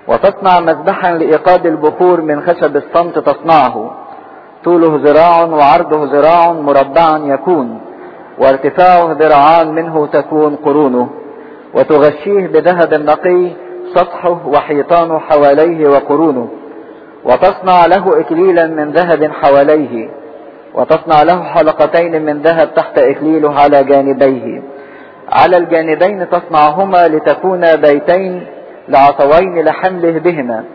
وتصنع مذبحا لإيقاد البخور من خشب الصمت تصنعه طوله ذراع وعرضه ذراع مربعا يكون وارتفاعه ذراعان منه تكون قرونه وتغشيه بذهب نقي سطحه وحيطانه حواليه وقرونه وتصنع له اكليلا من ذهب حواليه وتصنع له حلقتين من ذهب تحت اكليله على جانبيه على الجانبين تصنعهما لتكون بيتين لعصوين لحمله بهما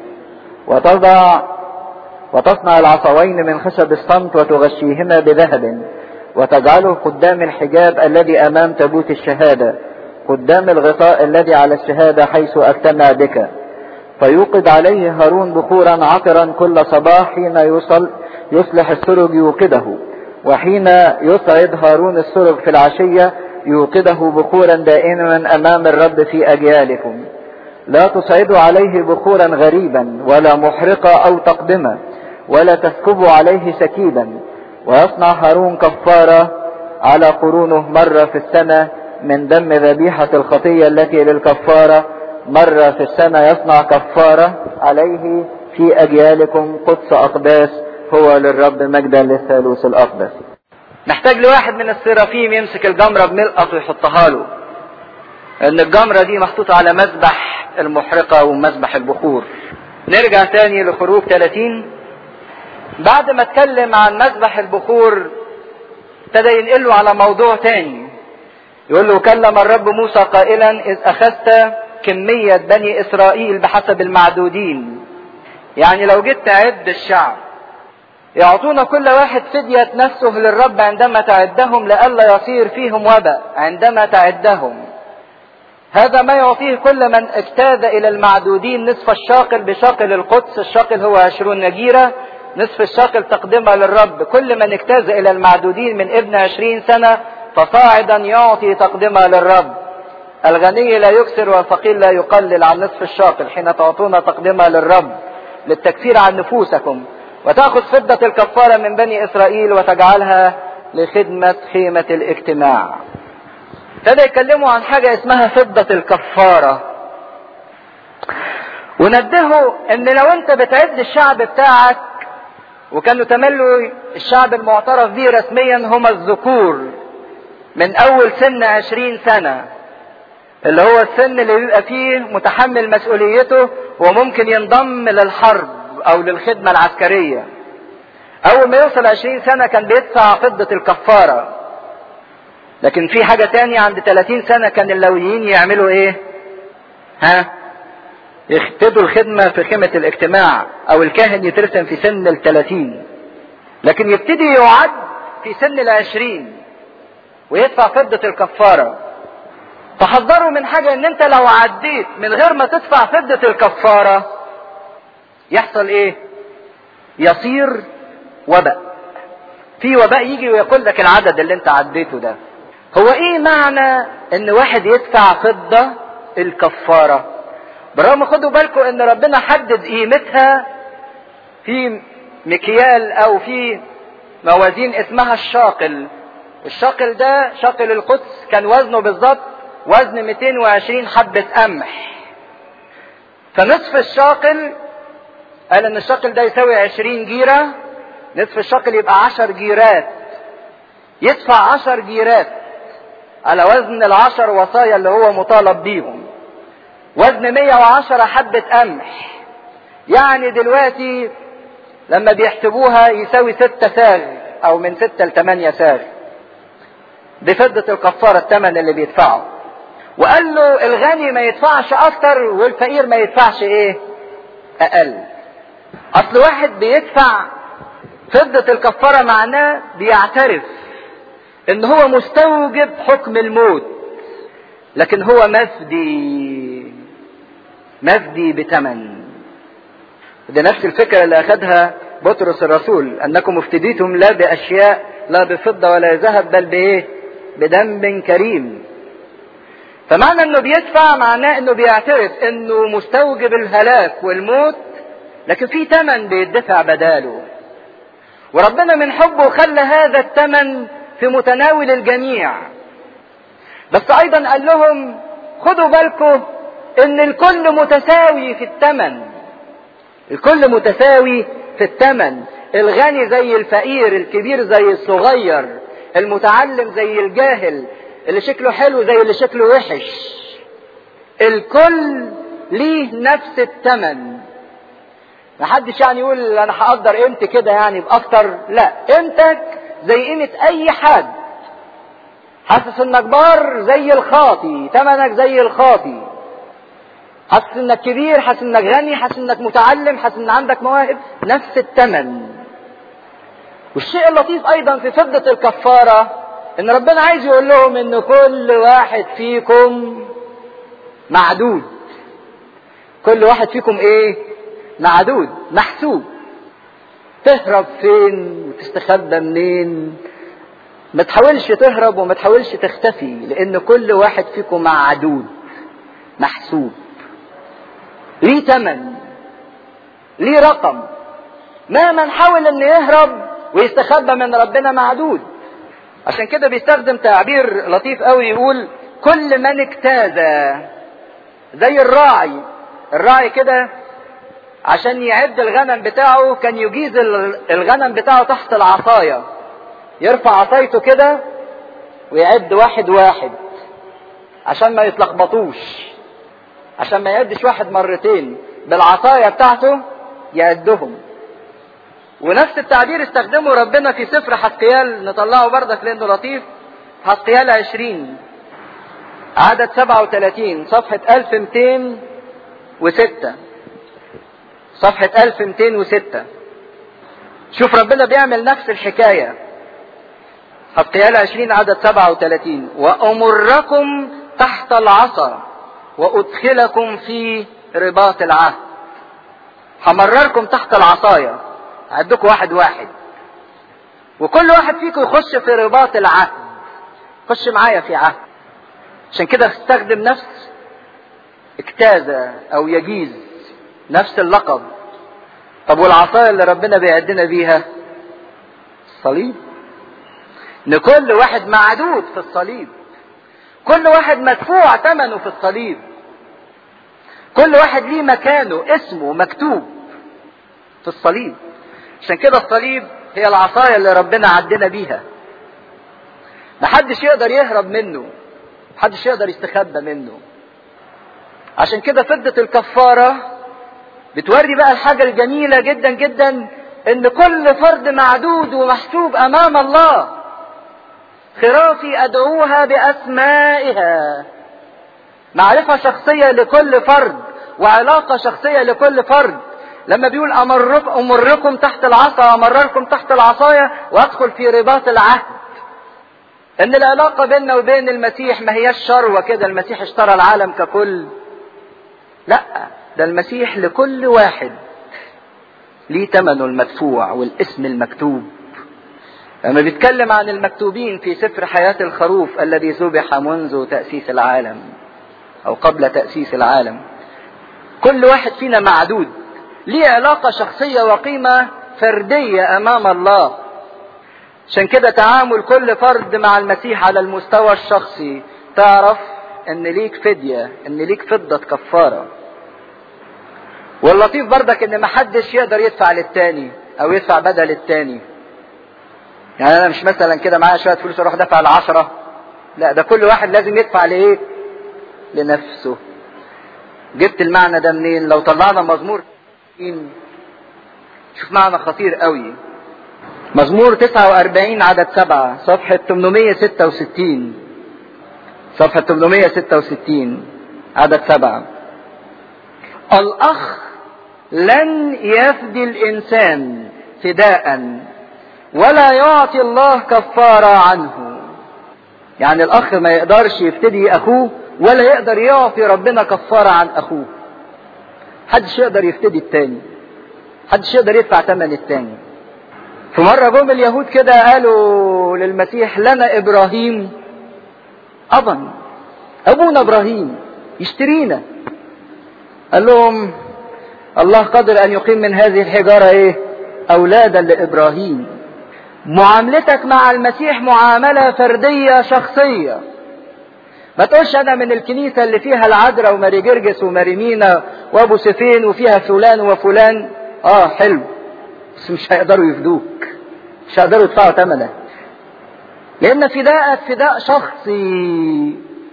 وتضع وتصنع العصوين من خشب الصمت وتغشيهما بذهب وتجعله قدام الحجاب الذي امام تابوت الشهاده قدام الغطاء الذي على الشهاده حيث اجتمع بك فيوقد عليه هارون بخورا عطرا كل صباح حين يوصل يصلح السرج يوقده وحين يصعد هارون السرج في العشية يوقده بخورا دائما أمام الرب في أجيالكم لا تصعدوا عليه بخورا غريبا ولا محرقة أو تقدمة ولا تسكبوا عليه سكيبا ويصنع هارون كفارة على قرونه مرة في السنة من دم ذبيحة الخطية التي للكفارة مرة في السنة يصنع كفارة عليه في أجيالكم قدس أقداس هو للرب مجدا للثالوث الأقدس محتاج لواحد من السرافيم يمسك الجمرة بملقط ويحطها له ان الجمرة دي محطوطة على مذبح المحرقة ومذبح البخور نرجع تاني لخروج 30 بعد ما اتكلم عن مذبح البخور ابتدى ينقله على موضوع تاني يقول له كلم الرب موسى قائلا اذ اخذت كمية بني اسرائيل بحسب المعدودين يعني لو جيت تعد الشعب يعطون كل واحد فدية نفسه للرب عندما تعدهم لئلا يصير فيهم وباء عندما تعدهم هذا ما يعطيه كل من اجتاز الى المعدودين نصف الشاقل بشاقل القدس الشاقل هو عشرون نجيرة نصف الشاقل تقدمها للرب كل من اجتاز الى المعدودين من ابن عشرين سنة فصاعدا يعطي تقدمها للرب الغني لا يكسر والفقير لا يقلل عن نصف الشاقل حين تعطون تقدمها للرب للتكفير عن نفوسكم وتأخذ فضة الكفارة من بني إسرائيل وتجعلها لخدمة خيمة الاجتماع ابتدى يتكلموا عن حاجة اسمها فضة الكفارة ونبهوا ان لو انت بتعد الشعب بتاعك وكانوا تملوا الشعب المعترف به رسميا هم الذكور من اول سن عشرين سنة اللي هو السن اللي بيبقى فيه متحمل مسؤوليته وممكن ينضم للحرب او للخدمة العسكرية اول ما يوصل عشرين سنة كان بيدفع فضة الكفارة لكن في حاجة تانية عند 30 سنة كان اللويين يعملوا ايه ها يختدوا الخدمة في خيمة الاجتماع او الكاهن يترسم في سن الثلاثين لكن يبتدي يعد في سن العشرين ويدفع فضة الكفارة فحذروا من حاجة ان انت لو عديت من غير ما تدفع فضة الكفارة يحصل ايه يصير وباء في وباء يجي ويقول لك العدد اللي انت عديته ده هو ايه معنى ان واحد يدفع فضة الكفارة بالرغم خدوا بالكم ان ربنا حدد قيمتها في مكيال او في موازين اسمها الشاقل الشاقل ده شاقل القدس كان وزنه بالظبط وزن 220 حبة قمح فنصف الشاقل قال ان الشاقل ده يساوي 20 جيرة نصف الشاقل يبقى 10 جيرات يدفع 10 جيرات على وزن العشر وصايا اللي هو مطالب بيهم وزن 110 حبة قمح يعني دلوقتي لما بيحسبوها يساوي ستة ساغ او من ستة لثمانية ساغ بفضة الكفارة الثمن اللي بيدفعه وقال له الغني ما يدفعش اكتر والفقير ما يدفعش ايه اقل اصل واحد بيدفع فضة الكفارة معناه بيعترف ان هو مستوجب حكم الموت لكن هو مفدي مفدي بثمن ده نفس الفكرة اللي اخدها بطرس الرسول انكم افتديتم لا باشياء لا بفضة ولا ذهب بل بايه بدم كريم فمعنى انه بيدفع معناه انه بيعترف انه مستوجب الهلاك والموت لكن في ثمن بيدفع بداله وربنا من حبه خلى هذا الثمن في متناول الجميع بس ايضا قال لهم خدوا بالكم ان الكل متساوي في الثمن الكل متساوي في الثمن الغني زي الفقير الكبير زي الصغير المتعلم زي الجاهل اللي شكله حلو زي اللي شكله وحش الكل ليه نفس الثمن محدش يعني يقول انا هقدر قيمتي كده يعني باكتر لا قيمتك زي قيمة اي حد حاسس انك بار زي الخاطي ثمنك زي الخاطي حاسس انك كبير حاسس انك غني حاسس انك متعلم حاسس ان عندك مواهب نفس الثمن والشيء اللطيف ايضا في فضة الكفارة ان ربنا عايز يقول لهم ان كل واحد فيكم معدود كل واحد فيكم ايه معدود محسوب تهرب فين وتستخبى منين ما تحاولش تهرب وما تحاولش تختفي لان كل واحد فيكم معدود محسوب ليه تمن ليه رقم مهما نحاول ان يهرب ويستخبى من ربنا معدود عشان كده بيستخدم تعبير لطيف قوي يقول كل من اجتاز زي الراعي الراعي كده عشان يعد الغنم بتاعه كان يجيز الغنم بتاعه تحت العصاية يرفع عصايته كده ويعد واحد واحد عشان ما يتلخبطوش عشان ما يعدش واحد مرتين بالعصاية بتاعته يعدهم ونفس التعبير استخدمه ربنا في سفر حسقيال نطلعه بردك لانه لطيف حسقيال 20 عدد 37 صفحة 1206 صفحة 1206 شوف ربنا بيعمل نفس الحكاية حسقيال 20 عدد 37 وأمركم تحت العصا وأدخلكم في رباط العهد همرركم تحت العصاية هدوك واحد واحد وكل واحد فيكم يخش في رباط العهد خش معايا في عهد عشان كده استخدم نفس اجتاز او يجيز نفس اللقب طب والعصاية اللي ربنا بيعدنا بيها الصليب ان كل واحد معدود في الصليب كل واحد مدفوع ثمنه في الصليب كل واحد ليه مكانه اسمه مكتوب في الصليب عشان كده الصليب هي العصاية اللي ربنا عدنا بيها محدش يقدر يهرب منه محدش يقدر يستخبى منه عشان كده فضة الكفارة بتوري بقى الحاجة الجميلة جدا جدا ان كل فرد معدود ومحسوب امام الله خرافي ادعوها باسمائها معرفة شخصية لكل فرد وعلاقة شخصية لكل فرد لما بيقول أمرك أمركم تحت العصا أمرركم تحت العصاية وأدخل في رباط العهد إن العلاقة بيننا وبين المسيح ما هياش شروة كده المسيح اشترى العالم ككل لا ده المسيح لكل واحد ليه ثمنه المدفوع والاسم المكتوب لما بيتكلم عن المكتوبين في سفر حياة الخروف الذي ذبح منذ تأسيس العالم أو قبل تأسيس العالم كل واحد فينا معدود ليه علاقة شخصية وقيمة فردية أمام الله عشان كده تعامل كل فرد مع المسيح على المستوى الشخصي تعرف ان ليك فدية ان ليك فضة كفارة واللطيف بردك ان محدش يقدر يدفع للتاني او يدفع بدل التاني يعني انا مش مثلا كده معايا شوية فلوس اروح دفع العشرة لا ده كل واحد لازم يدفع لايه لنفسه جبت المعنى ده منين لو طلعنا مزمور شوف معنى خطير قوي مزمور 49 عدد 7 صفحة 866 صفحة 866 عدد 7 الأخ لن يفدي الإنسان فداء ولا يعطي الله كفارة عنه يعني الأخ ما يقدرش يفتدي أخوه ولا يقدر يعطي ربنا كفارة عن أخوه حدش يقدر يفتدي التاني حدش يقدر يدفع ثمن التاني في مرة جم اليهود كده قالوا للمسيح لنا إبراهيم أبا أبونا إبراهيم يشترينا قال لهم الله قادر أن يقيم من هذه الحجارة إيه أولادا لإبراهيم معاملتك مع المسيح معاملة فردية شخصية ما تقولش انا من الكنيسة اللي فيها العذراء وماري جرجس وماري مينا وابو سفين وفيها فلان وفلان اه حلو بس مش هيقدروا يفدوك مش هيقدروا يدفعوا ثمنك لان فداءك فداء شخصي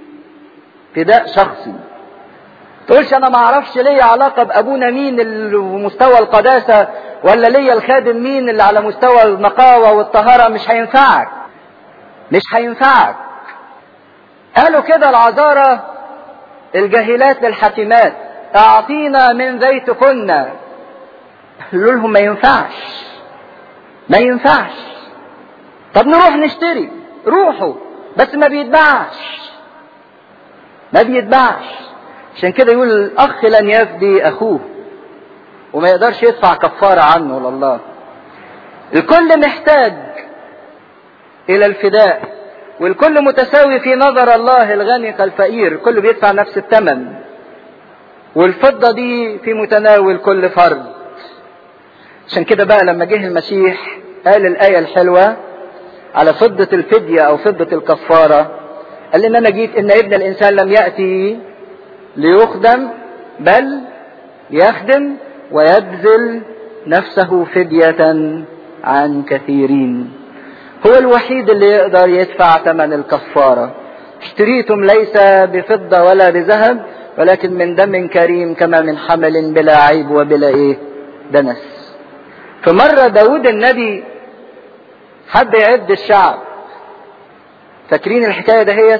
فداء شخصي تقولش انا ما اعرفش ليا علاقه بابونا مين اللي مستوى القداسه ولا ليا الخادم مين اللي على مستوى النقاوه والطهاره مش هينفعك مش هينفعك قالوا كده العذارى الجاهلات للحكيمات اعطينا من زيتكن قالوا لهم ما ينفعش ما ينفعش طب نروح نشتري روحوا بس ما بيتباعش ما بيتباعش عشان كده يقول الاخ لن يفدي اخوه وما يقدرش يدفع كفاره عنه لله الكل محتاج الى الفداء والكل متساوي في نظر الله الغني كالفقير الكل بيدفع نفس الثمن والفضة دي في متناول كل فرد عشان كده بقى لما جه المسيح قال الآية الحلوة على فضة الفدية أو فضة الكفارة قال إن أنا جيت إن ابن الإنسان لم يأتي ليخدم بل يخدم ويبذل نفسه فدية عن كثيرين هو الوحيد اللي يقدر يدفع ثمن الكفارة اشتريتم ليس بفضة ولا بذهب ولكن من دم كريم كما من حمل بلا عيب وبلا ايه دنس فمرة داود النبي حب يعد الشعب فاكرين الحكاية دهيت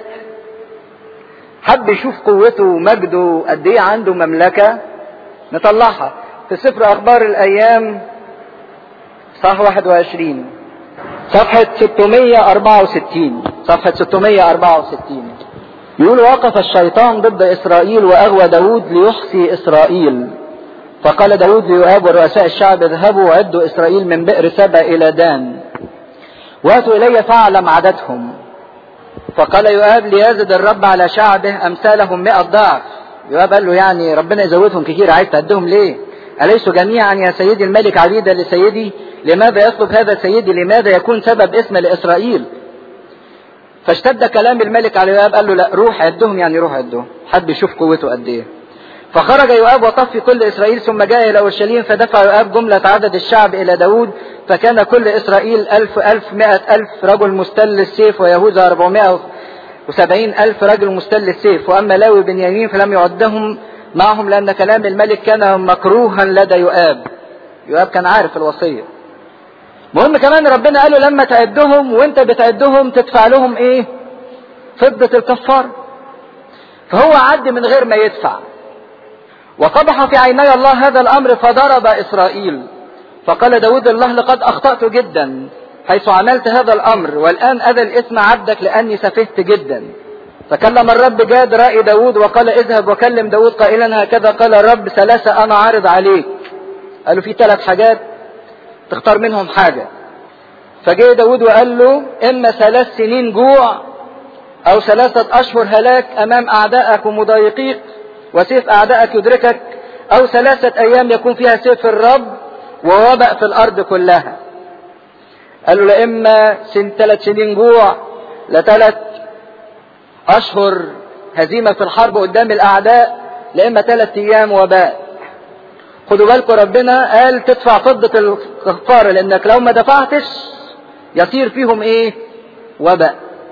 حب يشوف قوته ومجده قد ايه عنده مملكة نطلعها في سفر اخبار الايام صح 21 صفحة 664 صفحة 664 يقول وقف الشيطان ضد إسرائيل وأغوى داود ليحصي إسرائيل فقال داود ليؤاب ورؤساء الشعب اذهبوا وعدوا إسرائيل من بئر سبا إلى دان واتوا إلي فاعلم عددهم فقال يؤاب ليزد الرب على شعبه أمثالهم مئة ضعف يؤاب قال له يعني ربنا يزودهم كتير عايز تعدهم ليه أليسوا جميعا يا سيدي الملك عبيدا لسيدي لماذا يطلب هذا سيدي لماذا يكون سبب اسم لإسرائيل فاشتد كلام الملك على يؤاب قال له لا روح عدهم يعني روح عدهم حد يشوف قوته قد ايه فخرج يؤاب وطفي كل اسرائيل ثم جاء الى اورشليم فدفع يؤاب جملة عدد الشعب الى داود فكان كل اسرائيل الف الف مائة الف رجل مستل السيف ويهوذا اربعمائة وسبعين الف رجل مستل السيف واما لاوي بنيامين فلم يعدهم معهم لان كلام الملك كان مكروها لدى يؤاب يؤاب كان عارف الوصيه مهم كمان ربنا قال له لما تعدهم وانت بتعدهم تدفع لهم ايه فضة الكفار فهو عد من غير ما يدفع وقبح في عيني الله هذا الامر فضرب اسرائيل فقال داود الله لقد اخطأت جدا حيث عملت هذا الامر والان اذى الاسم عبدك لاني سفهت جدا فكلم الرب جاد رأي داود وقال اذهب وكلم داود قائلا هكذا قال الرب ثلاثة انا عارض عليك قالوا في ثلاث حاجات تختار منهم حاجة فجاء داود وقال له إما ثلاث سنين جوع أو ثلاثة أشهر هلاك أمام أعدائك ومضايقيك وسيف أعدائك يدركك أو ثلاثة أيام يكون فيها سيف الرب ووبأ في الأرض كلها قال له لا إما سن ثلاث سنين جوع لثلاث أشهر هزيمة في الحرب قدام الأعداء لا إما ثلاث أيام وباء خدوا بالكم ربنا قال تدفع فضة الكفارة لأنك لو ما دفعتش يصير فيهم إيه؟ وباء.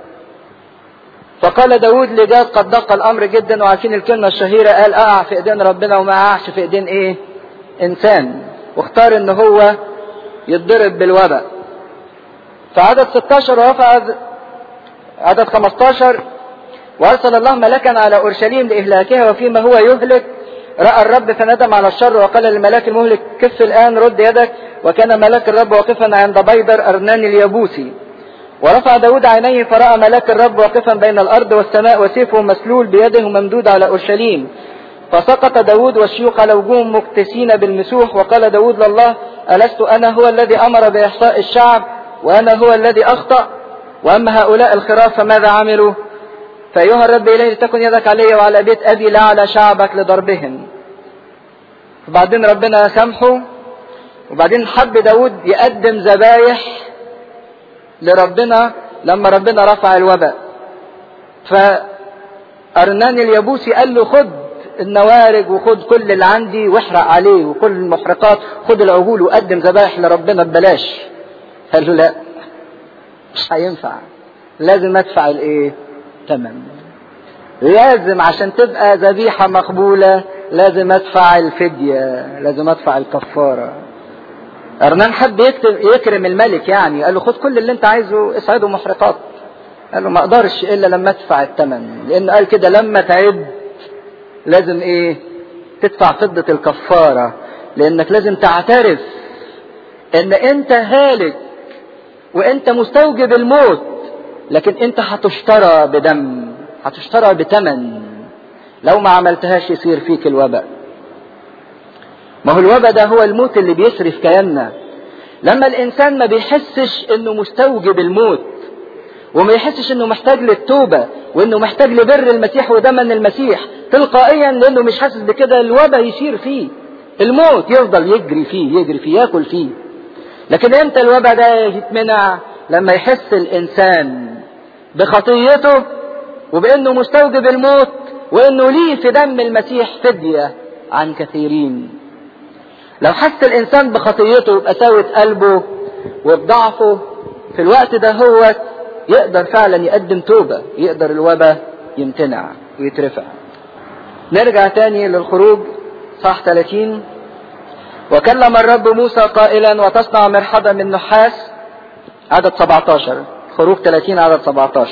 فقال داود لجاد قد دق الأمر جدا وعارفين الكلمة الشهيرة قال أقع في إيدين ربنا وما أقعش في إيدين إيه؟ إنسان. واختار إن هو يتضرب بالوباء. فعدد 16 ورفع عدد 15 وأرسل الله ملكا على أورشليم لإهلاكها وفيما هو يهلك رأى الرب فندم على الشر وقال للملاك المهلك كف الآن رد يدك وكان ملاك الرب واقفا عند بيدر أرنان اليابوسي ورفع داود عينيه فرأى ملاك الرب واقفا بين الأرض والسماء وسيفه مسلول بيده ممدود على أورشليم فسقط داود والشيوخ على وجوههم مكتسين بالمسوح وقال داود لله ألست أنا هو الذي أمر بإحصاء الشعب وأنا هو الذي أخطأ وأما هؤلاء الخراف فماذا عملوا فأيها الرب إليه تكن يدك علي وعلى بيت أبي لا على شعبك لضربهم وبعدين ربنا سامحه وبعدين حب داود يقدم ذبايح لربنا لما ربنا رفع الوباء أرنان اليابوسي قال له خد النوارج وخد كل اللي عندي واحرق عليه وكل المحرقات خد العجول وقدم ذبائح لربنا ببلاش قال له لا مش هينفع لازم ادفع الايه تمن لازم عشان تبقى ذبيحة مقبولة لازم ادفع الفدية لازم ادفع الكفارة ارنان حب يكتب يكرم الملك يعني قال له خد كل اللي انت عايزه اسعده محرقات قال له ما اقدرش الا لما ادفع الثمن لان قال كده لما تعد لازم ايه تدفع فضة الكفارة لانك لازم تعترف ان انت هالك وانت مستوجب الموت لكن انت هتشترى بدم هتشترى بتمن لو ما عملتهاش يصير فيك الوباء ما هو الوباء ده هو الموت اللي بيصرف كياننا لما الانسان ما بيحسش انه مستوجب الموت وما يحسش انه محتاج للتوبة وانه محتاج لبر المسيح ودمن المسيح تلقائيا لانه مش حاسس بكده الوباء يصير فيه الموت يفضل يجري فيه يجري فيه ياكل فيه لكن امتى الوباء ده يتمنع لما يحس الانسان بخطيته وبانه مستوجب الموت وانه ليه في دم المسيح فدية عن كثيرين لو حس الانسان بخطيته بقساوة قلبه وبضعفه في الوقت ده هو يقدر فعلا يقدم توبة يقدر الوباء يمتنع ويترفع نرجع تاني للخروج صح 30 وكلم الرب موسى قائلا وتصنع مرحبا من نحاس عدد 17 خروج 30 عدد 17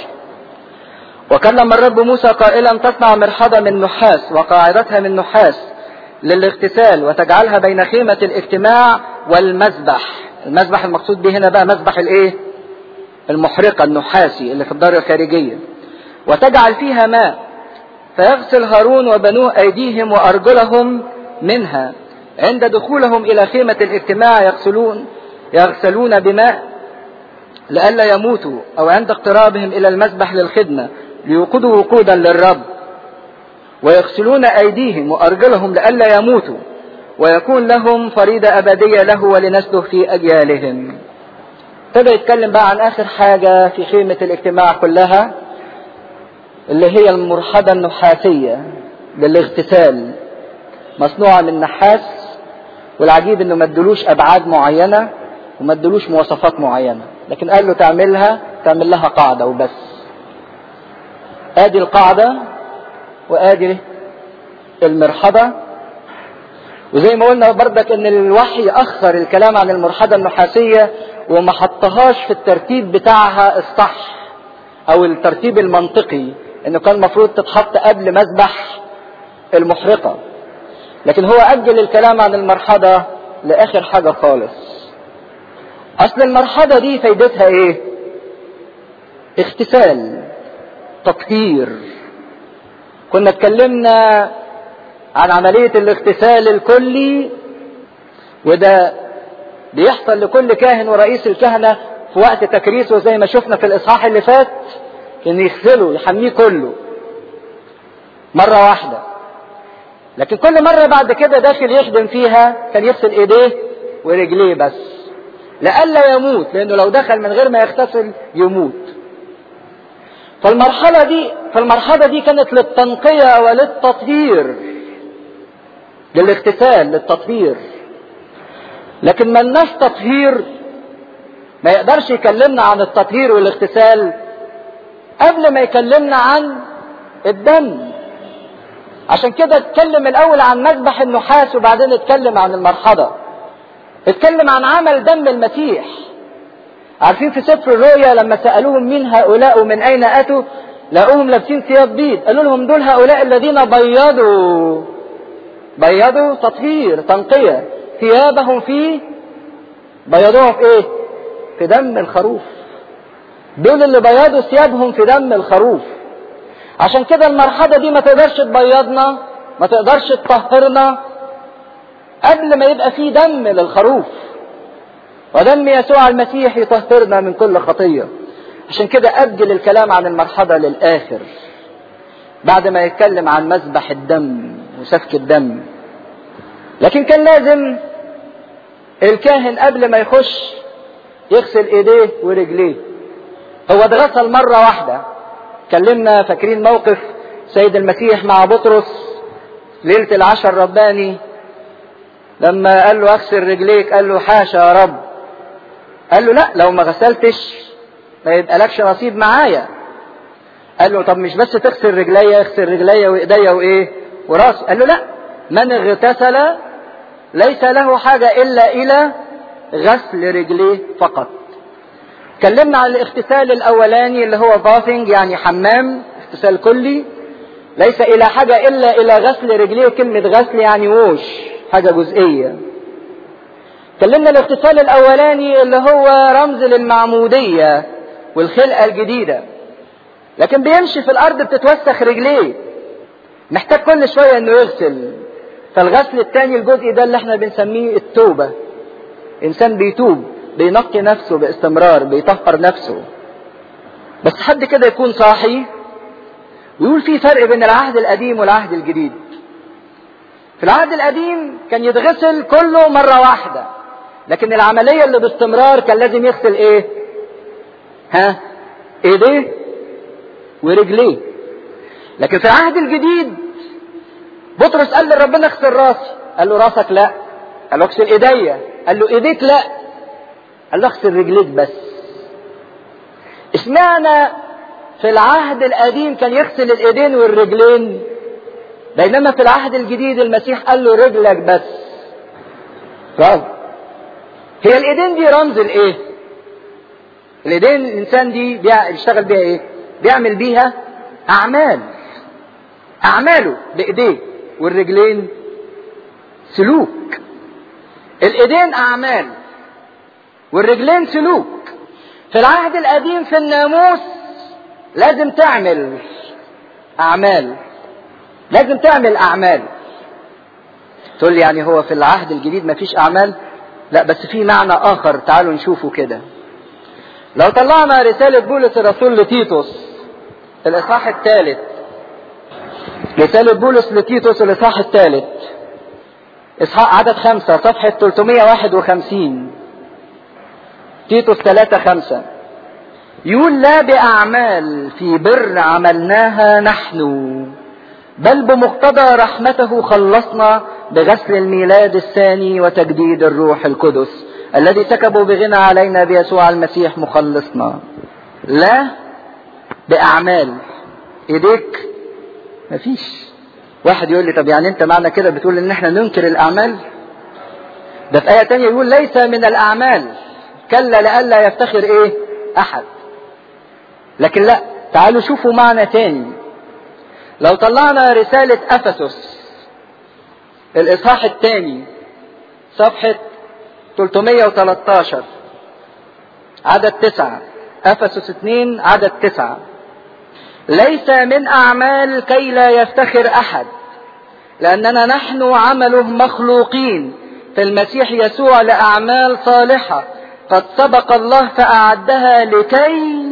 وكلم الرب موسى قائلا تصنع مرحبا من نحاس وقاعدتها من نحاس للاغتسال وتجعلها بين خيمة الاجتماع والمذبح المذبح المقصود به هنا بقى مذبح الايه المحرقة النحاسي اللي في الدار الخارجية وتجعل فيها ماء فيغسل هارون وبنوه أيديهم وأرجلهم منها عند دخولهم إلى خيمة الاجتماع يغسلون يغسلون بماء لئلا يموتوا أو عند اقترابهم إلى المذبح للخدمة ليوقدوا وقودا للرب ويغسلون أيديهم وأرجلهم لئلا يموتوا ويكون لهم فريضة أبدية له ولنسله في أجيالهم ابتدى يتكلم بقى عن آخر حاجة في خيمة الاجتماع كلها اللي هي المرحضة النحاسية للاغتسال مصنوعة من نحاس والعجيب انه ما ادلوش ابعاد معينة وما ادلوش مواصفات معينة لكن قال له تعملها تعمل لها قاعدة وبس ادي القاعدة وادي المرحضة وزي ما قلنا بردك ان الوحي اخر الكلام عن المرحضة النحاسية وما حطهاش في الترتيب بتاعها الصح او الترتيب المنطقي انه كان المفروض تتحط قبل مذبح المحرقة لكن هو اجل الكلام عن المرحضة لاخر حاجة خالص اصل المرحضة دي فايدتها ايه اغتسال تطهير كنا اتكلمنا عن عملية الاغتسال الكلي وده بيحصل لكل كاهن ورئيس الكهنة في وقت تكريسه زي ما شفنا في الإصحاح اللي فات إن يغسله يحميه كله مرة واحدة لكن كل مرة بعد كده داخل يخدم فيها كان يغسل إيديه ورجليه بس لئلا يموت لأنه لو دخل من غير ما يغتسل يموت فالمرحلة دي فالمرحلة دي كانت للتنقية وللتطهير للاغتسال للتطهير لكن ملناش تطهير ما يقدرش يكلمنا عن التطهير والاغتسال قبل ما يكلمنا عن الدم عشان كده اتكلم الاول عن مذبح النحاس وبعدين اتكلم عن المرحضة اتكلم عن عمل دم المسيح عارفين في سفر الرؤيا لما سألوهم مين هؤلاء ومن أين أتوا لقوهم لابسين ثياب بيض قالوا لهم دول هؤلاء الذين بيضوا بيضوا تطهير تنقية ثيابهم في بيضوها في ايه في دم الخروف دول اللي بيضوا ثيابهم في دم الخروف عشان كده المرحلة دي ما تقدرش تبيضنا ما تقدرش تطهرنا قبل ما يبقى في دم للخروف ودم يسوع المسيح يطهرنا من كل خطية عشان كده أجل الكلام عن المرحلة للآخر بعد ما يتكلم عن مذبح الدم وسفك الدم لكن كان لازم الكاهن قبل ما يخش يغسل ايديه ورجليه هو اتغسل مرة واحدة كلمنا فاكرين موقف سيد المسيح مع بطرس ليلة العشاء الرباني لما قال له اغسل رجليك قال له حاشا يا رب قال له لا لو ما غسلتش ما يبقى لكش نصيب معايا قال له طب مش بس تغسل رجليا اغسل رجليا وايديا وايه وراسي قال له لا من اغتسل ليس له حاجة الا الى غسل رجليه فقط اتكلمنا عن الاغتسال الاولاني اللي هو باثنج يعني حمام اغتسال كلي ليس الى حاجة الا الى غسل رجليه كلمة غسل يعني ووش حاجة جزئية اتكلمنا الاغتسال الاولاني اللي هو رمز للمعمودية والخلقة الجديدة لكن بيمشي في الارض بتتوسخ رجليه محتاج كل شوية انه يغسل فالغسل الثاني الجزء ده اللي احنا بنسميه التوبة انسان بيتوب بينقي نفسه باستمرار بيطهر نفسه بس حد كده يكون صاحي ويقول في فرق بين العهد القديم والعهد الجديد في العهد القديم كان يتغسل كله مرة واحدة لكن العملية اللي باستمرار كان لازم يغسل ايه ها ايديه ورجليه لكن في العهد الجديد بطرس قال لربنا اغسل راسي قال له راسك لا قال له اغسل ايديا قال له ايديك لا قال له اغسل رجليك بس اشمعنى في العهد القديم كان يغسل الايدين والرجلين بينما في العهد الجديد المسيح قال له رجلك بس رمز هي الايدين دي رمز لايه الايدين الانسان دي بيشتغل بيها ايه بيعمل بيها اعمال اعماله بايديه والرجلين سلوك الايدين اعمال والرجلين سلوك في العهد القديم في الناموس لازم تعمل اعمال لازم تعمل اعمال تقول لي يعني هو في العهد الجديد مفيش اعمال لا بس في معنى اخر تعالوا نشوفه كده لو طلعنا رسالة بولس الرسول لتيتوس الاصحاح الثالث رسالة بولس لتيتوس الاصحاح الثالث اصحاح عدد خمسة صفحة 351 تيتوس 3 خمسة يقول لا بأعمال في بر عملناها نحن بل بمقتضى رحمته خلصنا بغسل الميلاد الثاني وتجديد الروح القدس الذي سكبوا بغنى علينا بيسوع المسيح مخلصنا لا بأعمال ايديك مفيش واحد يقول لي طب يعني انت معنى كده بتقول ان احنا ننكر الاعمال ده في آية تانية يقول ليس من الأعمال كلا لئلا يفتخر إيه أحد لكن لا تعالوا شوفوا معنى تاني لو طلعنا رسالة أفسس الإصحاح الثاني صفحة 313 عدد تسعة أفسس اثنين عدد تسعة ليس من أعمال كي لا يفتخر أحد لأننا نحن عمله مخلوقين في المسيح يسوع لأعمال صالحة قد سبق الله فأعدها لكي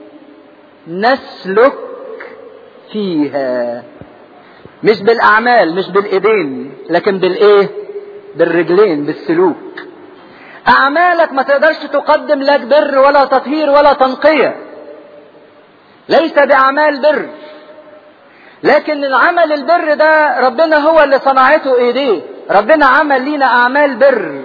نسلك فيها مش بالأعمال مش بالإيدين لكن بالإيه بالرجلين بالسلوك أعمالك ما تقدرش تقدم لك بر ولا تطهير ولا تنقية ليس بأعمال بر لكن العمل البر ده ربنا هو اللي صنعته ايديه ربنا عمل لينا اعمال بر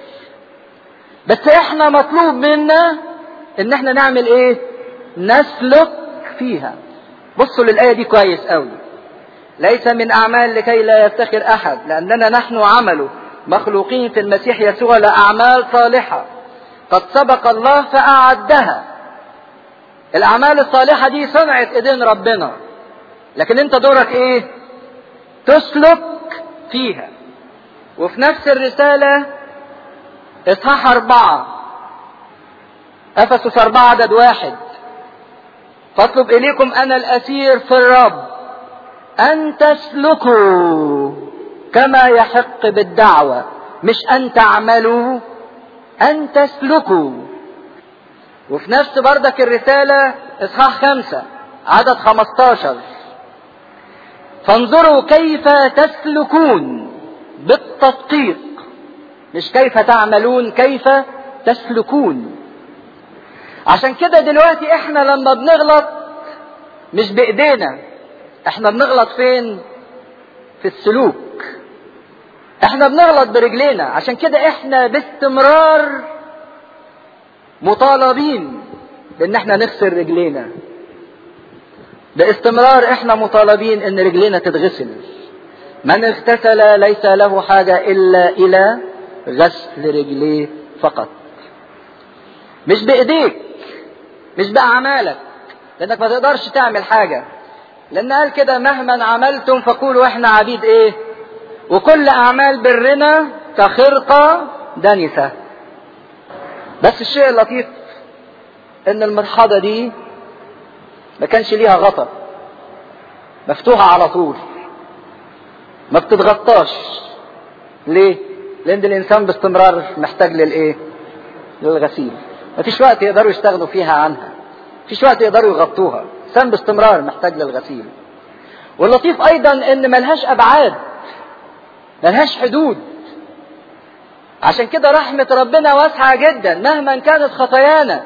بس احنا مطلوب منا ان احنا نعمل ايه نسلك فيها بصوا للآية دي كويس قوي ليس من أعمال لكي لا يفتخر أحد لأننا نحن عمله مخلوقين في المسيح يسوع لأعمال صالحة قد سبق الله فأعدها الأعمال الصالحة دي صنعت إيدين ربنا لكن أنت دورك إيه؟ تسلك فيها وفي نفس الرسالة إصحاح أربعة أفسس أربعة عدد واحد فاطلب إليكم أنا الأسير في الرب أن تسلكوا كما يحق بالدعوة مش أن تعملوا أن تسلكوا وفي نفس بردك الرسالة إصحاح خمسة عدد خمستاشر فانظروا كيف تسلكون بالتدقيق مش كيف تعملون كيف تسلكون عشان كده دلوقتي احنا لما بنغلط مش بايدينا احنا بنغلط فين في السلوك احنا بنغلط برجلينا عشان كده احنا باستمرار مطالبين بان احنا نغسل رجلينا باستمرار احنا مطالبين ان رجلينا تتغسل من اغتسل ليس له حاجة الا الى غسل رجليه فقط مش بايديك مش باعمالك لانك ما تقدرش تعمل حاجة لان قال كده مهما عملتم فقولوا احنا عبيد ايه وكل اعمال برنا كخرقة دنسة بس الشيء اللطيف ان المرحضة دي ما كانش ليها غطا مفتوحة على طول ما بتتغطاش ليه لان الانسان باستمرار محتاج للايه للغسيل مفيش وقت يقدروا يستغنوا فيها عنها مفيش وقت يقدروا يغطوها الانسان باستمرار محتاج للغسيل واللطيف ايضا ان ملهاش ابعاد ملهاش حدود عشان كده رحمة ربنا واسعة جدا مهما كانت خطايانا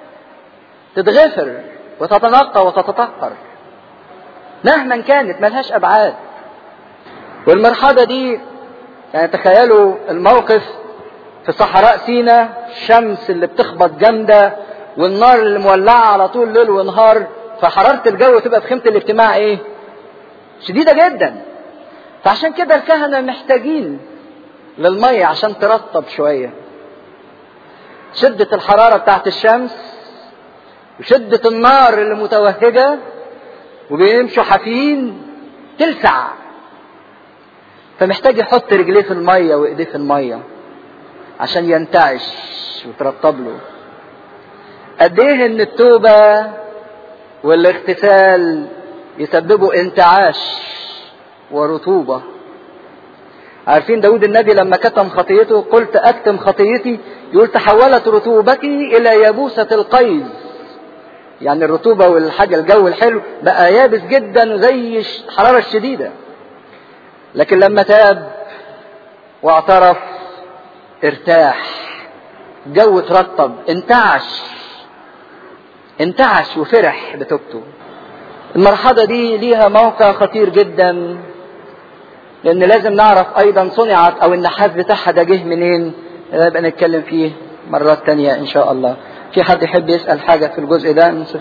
تتغفر وتتنقى وتتطهر مهما كانت ملهاش ابعاد والمرحلة دي يعني تخيلوا الموقف في صحراء سينا الشمس اللي بتخبط جامدة والنار اللي مولعة على طول ليل ونهار فحرارة الجو تبقى في خيمة الاجتماع ايه شديدة جدا فعشان كده الكهنة محتاجين للمية عشان ترطب شوية شدة الحرارة بتاعت الشمس وشدة النار اللي متوهجة وبيمشوا حافيين تلسع فمحتاج يحط رجليه في المية وايديه في المية عشان ينتعش وترطب له قد ايه ان التوبة والاغتسال يسببوا انتعاش ورطوبة عارفين داود النبي لما كتم خطيته قلت اكتم خطيتي يقول تحولت رطوبتي الى يبوسة القيظ يعني الرطوبة والحاجة الجو الحلو بقى يابس جدا زي الحرارة الشديدة لكن لما تاب واعترف ارتاح الجو اترطب انتعش انتعش وفرح بتوبته المرحلة دي ليها موقع خطير جدا لان لازم نعرف ايضا صنعت او النحاس بتاعها ده جه منين نبقى نتكلم فيه مرات تانية ان شاء الله في حد يحب يسأل حاجة في الجزء ده نصف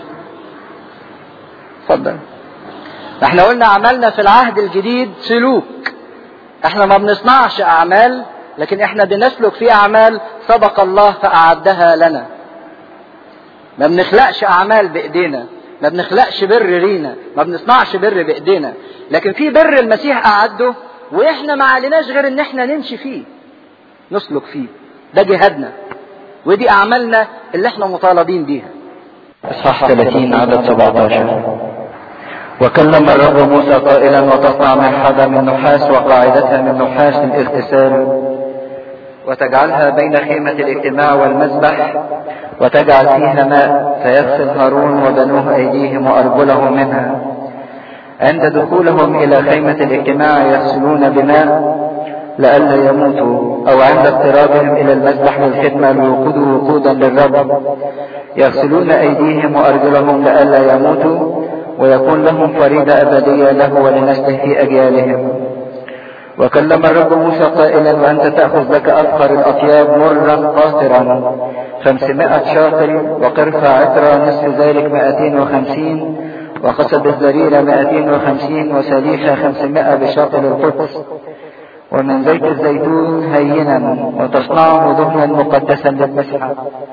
اتفضل احنا قلنا عملنا في العهد الجديد سلوك احنا ما بنصنعش اعمال لكن احنا بنسلك في اعمال سبق الله فاعدها لنا ما بنخلقش اعمال بايدينا ما بنخلقش بر لينا ما بنصنعش بر بايدينا لكن في بر المسيح اعده واحنا ما عليناش غير ان احنا نمشي فيه نسلك فيه ده جهادنا ودي اعمالنا اللي احنا مطالبين بيها اصحاح 30 عدد 17 وكلم الرب موسى قائلا وتصنع مرحبا من نحاس وقاعدتها من نحاس الاغتسال وتجعلها بين خيمة الاجتماع والمذبح وتجعل فيها ماء فيغسل هارون وبنوه أيديهم وأرجلهم منها عند دخولهم إلى خيمة الاجتماع يغسلون بماء لئلا يموتوا أو عند اقترابهم إلى المذبح والخدمة ليوقدوا وقودا للرب يغسلون أيديهم وأرجلهم لئلا يموتوا ويكون لهم فريدة أبدية له ولنسله في أجيالهم وكلم الرب موسى قائلا وأنت تأخذ لك أبخر الأطياب مرا قاطرا خمسمائة شاطر وقرفة عطرة نصف ذلك مائتين وخمسين وقصب الزريرة مائتين وخمسين وسليخة خمسمائة بشاطر القدس ومن زيت الزيتون هينا وتصنعه دهنا مقدسا للمسحة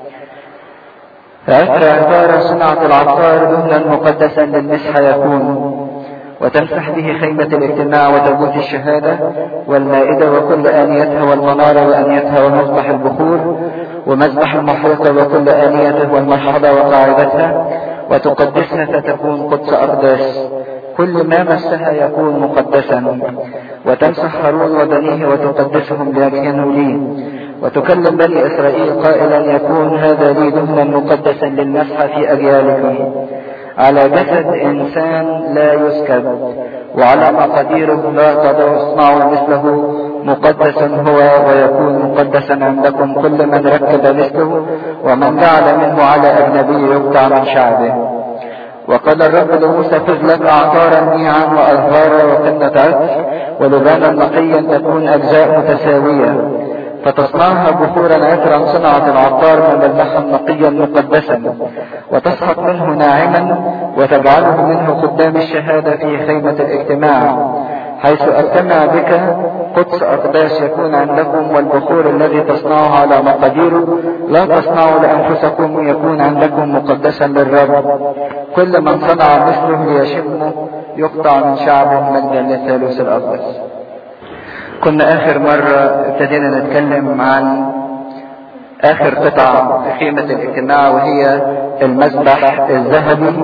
فأثر عطار صنعة العطار دهنا مقدسا للمسحة يكون وتمسح به خيمة الاجتماع وتابوت الشهادة والمائدة وكل آنيتها والمنارة وآنيتها ومذبح البخور ومذبح المحرقة وكل آنيته والمرحبة وقاعدتها وتقدسها فتكون قدس أقداس كل ما مسها يكون مقدسا وتمسح هارون وبنيه وتقدسهم ليكونوا لي وتكلم بني إسرائيل قائلا يكون هذا لي دهنا مقدسا للمسح في أجيالكم على جسد إنسان لا يسكب وعلى مقاديره لا تصنعوا مثله مقدس هو ويكون مقدسا عندكم كل من ركب مثله ومن جعل منه على أجنبي يقطع من شعبه وقال الرب لموسى خذ لك اعطارا نيعا وازهارا وقنة عطر ولبانا نقيا تكون اجزاء متساوية فتصنعها بخورا عطرا صنعت العطار مملحا نقيا مقدسا وتسحق منه ناعما وتجعله منه قدام الشهادة في خيمة الاجتماع حيث أجتمع بك قدس أقداس يكون عندكم والبخور الذي تصنعه على مقاديره لا تصنعوا لأنفسكم يكون عندكم مقدسا للرب كل من صنع مثله ليشمه يقطع من شعبه مجدا للثالوث الأقدس كنا آخر مرة ابتدينا نتكلم عن آخر قطعة في خيمة الاجتماع وهي المذبح الذهبي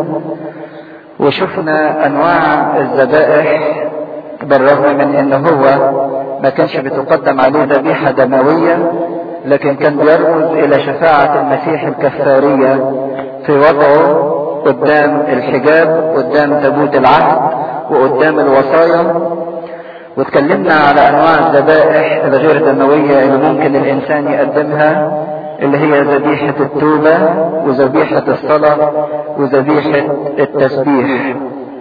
وشفنا أنواع الذبائح بالرغم من ان هو ما كانش بتقدم عليه ذبيحة دموية لكن كان بيرمز الى شفاعة المسيح الكفارية في وضعه قدام الحجاب قدام تابوت العهد وقدام الوصايا واتكلمنا على انواع الذبائح الغير دموية اللي ممكن الانسان يقدمها اللي هي ذبيحة التوبة وذبيحة الصلاة وذبيحة التسبيح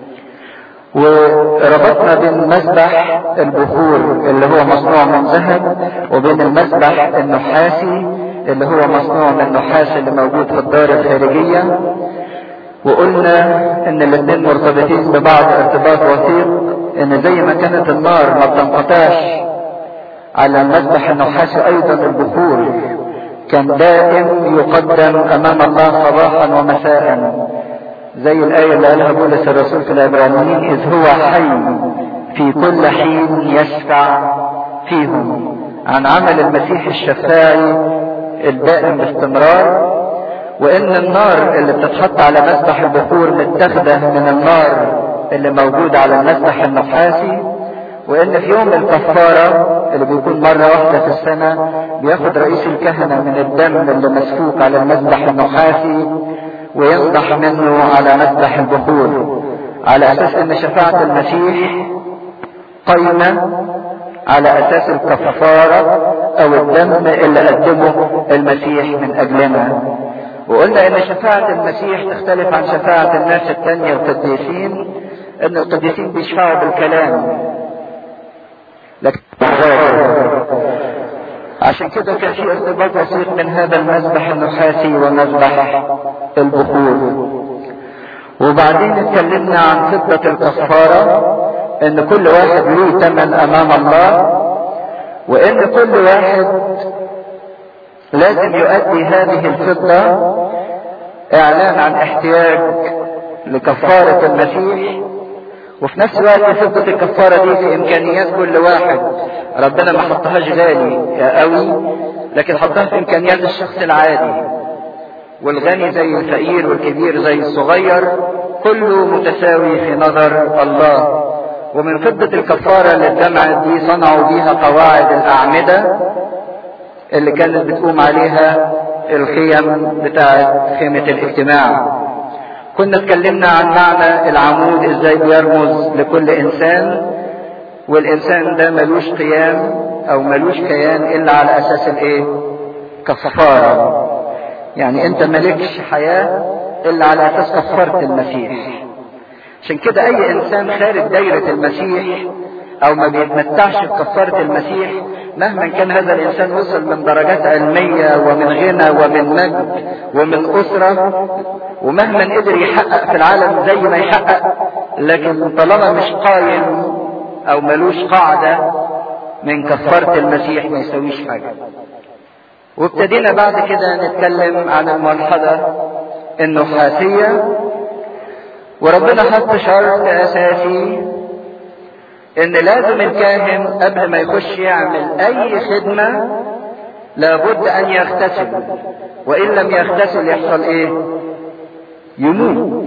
وربطنا بين مسبح البخور اللي هو مصنوع من ذهب وبين المسبح النحاسي اللي هو مصنوع من النحاس اللي موجود في الدار الخارجية وقلنا ان الاثنين مرتبطين ببعض ارتباط وثيق ان زي ما كانت النار ما بتنقطعش على المسبح النحاسي ايضا البخور كان دائم يقدم امام الله صباحا ومساء زي الآية اللي قالها بولس الرسول في العبرانيين إذ هو حي في كل حين يشفع فيهم عن عمل المسيح الشفاعي الدائم باستمرار وإن النار اللي بتتحط على مسبح البخور متاخدة من النار اللي موجودة على المسبح النحاسي وإن في يوم الكفارة اللي بيكون مرة واحدة في السنة بياخد رئيس الكهنة من الدم اللي مسفوك على المسبح النحاسي وينضح منه على مسبح البخور على اساس ان شفاعة المسيح قيمة على اساس الكفارة او الدم اللي قدمه المسيح من اجلنا وقلنا ان شفاعة المسيح تختلف عن شفاعة الناس التانية القديسين ان القديسين بيشفعوا بالكلام لكن عشان كده كان في ارتباط وثيق من هذا المذبح النحاسي ومذبح البخور وبعدين اتكلمنا عن فضة الكفارة ان كل واحد له ثمن امام الله وان كل واحد لازم يؤدي هذه الفضة اعلان عن احتياج لكفارة المسيح وفي نفس الوقت فضة الكفارة دي في امكانيات كل واحد ربنا ما حطهاش غالي قوي لكن حطها في امكانيات الشخص العادي والغني زي الفقير والكبير زي الصغير كله متساوي في نظر الله ومن فضة الكفارة اللي اتجمعت دي صنعوا بيها قواعد الأعمدة اللي كانت بتقوم عليها الخيم بتاعة خيمة الاجتماع كنا اتكلمنا عن معنى العمود ازاي بيرمز لكل انسان والانسان ده ملوش قيام او ملوش كيان الا على اساس الايه كفارة يعني انت ملكش حياة الا على اساس كفارة المسيح عشان كده اي انسان خارج دايرة المسيح او ما بيتمتعش بكفارة المسيح مهما كان هذا الانسان وصل من درجات علمية ومن غنى ومن مجد ومن اسرة ومهما قدر يحقق في العالم زي ما يحقق لكن طالما مش قايم او ملوش قاعدة من كفارة المسيح ما يسويش حاجة وابتدينا بعد كده نتكلم عن الملحظة النحاسية وربنا حط شرط اساسي ان لازم الكاهن قبل ما يخش يعمل اي خدمة لابد ان يغتسل وان لم يغتسل يحصل ايه يموت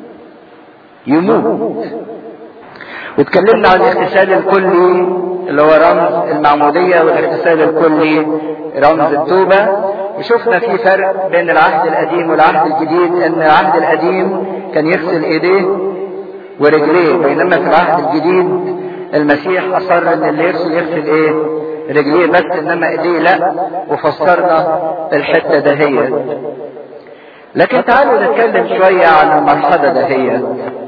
يموت واتكلمنا عن الاغتسال الكلي اللي هو رمز المعمودية والاغتسال الكلي رمز التوبة وشفنا في فرق بين العهد القديم والعهد الجديد ان العهد القديم كان يغسل ايديه ورجليه بينما في العهد الجديد المسيح اصر ان اللي يغسل يغسل ايه رجليه بس انما ايديه لا وفسرنا الحته دهيت لكن تعالوا نتكلم شوية عن المرحلة دهيت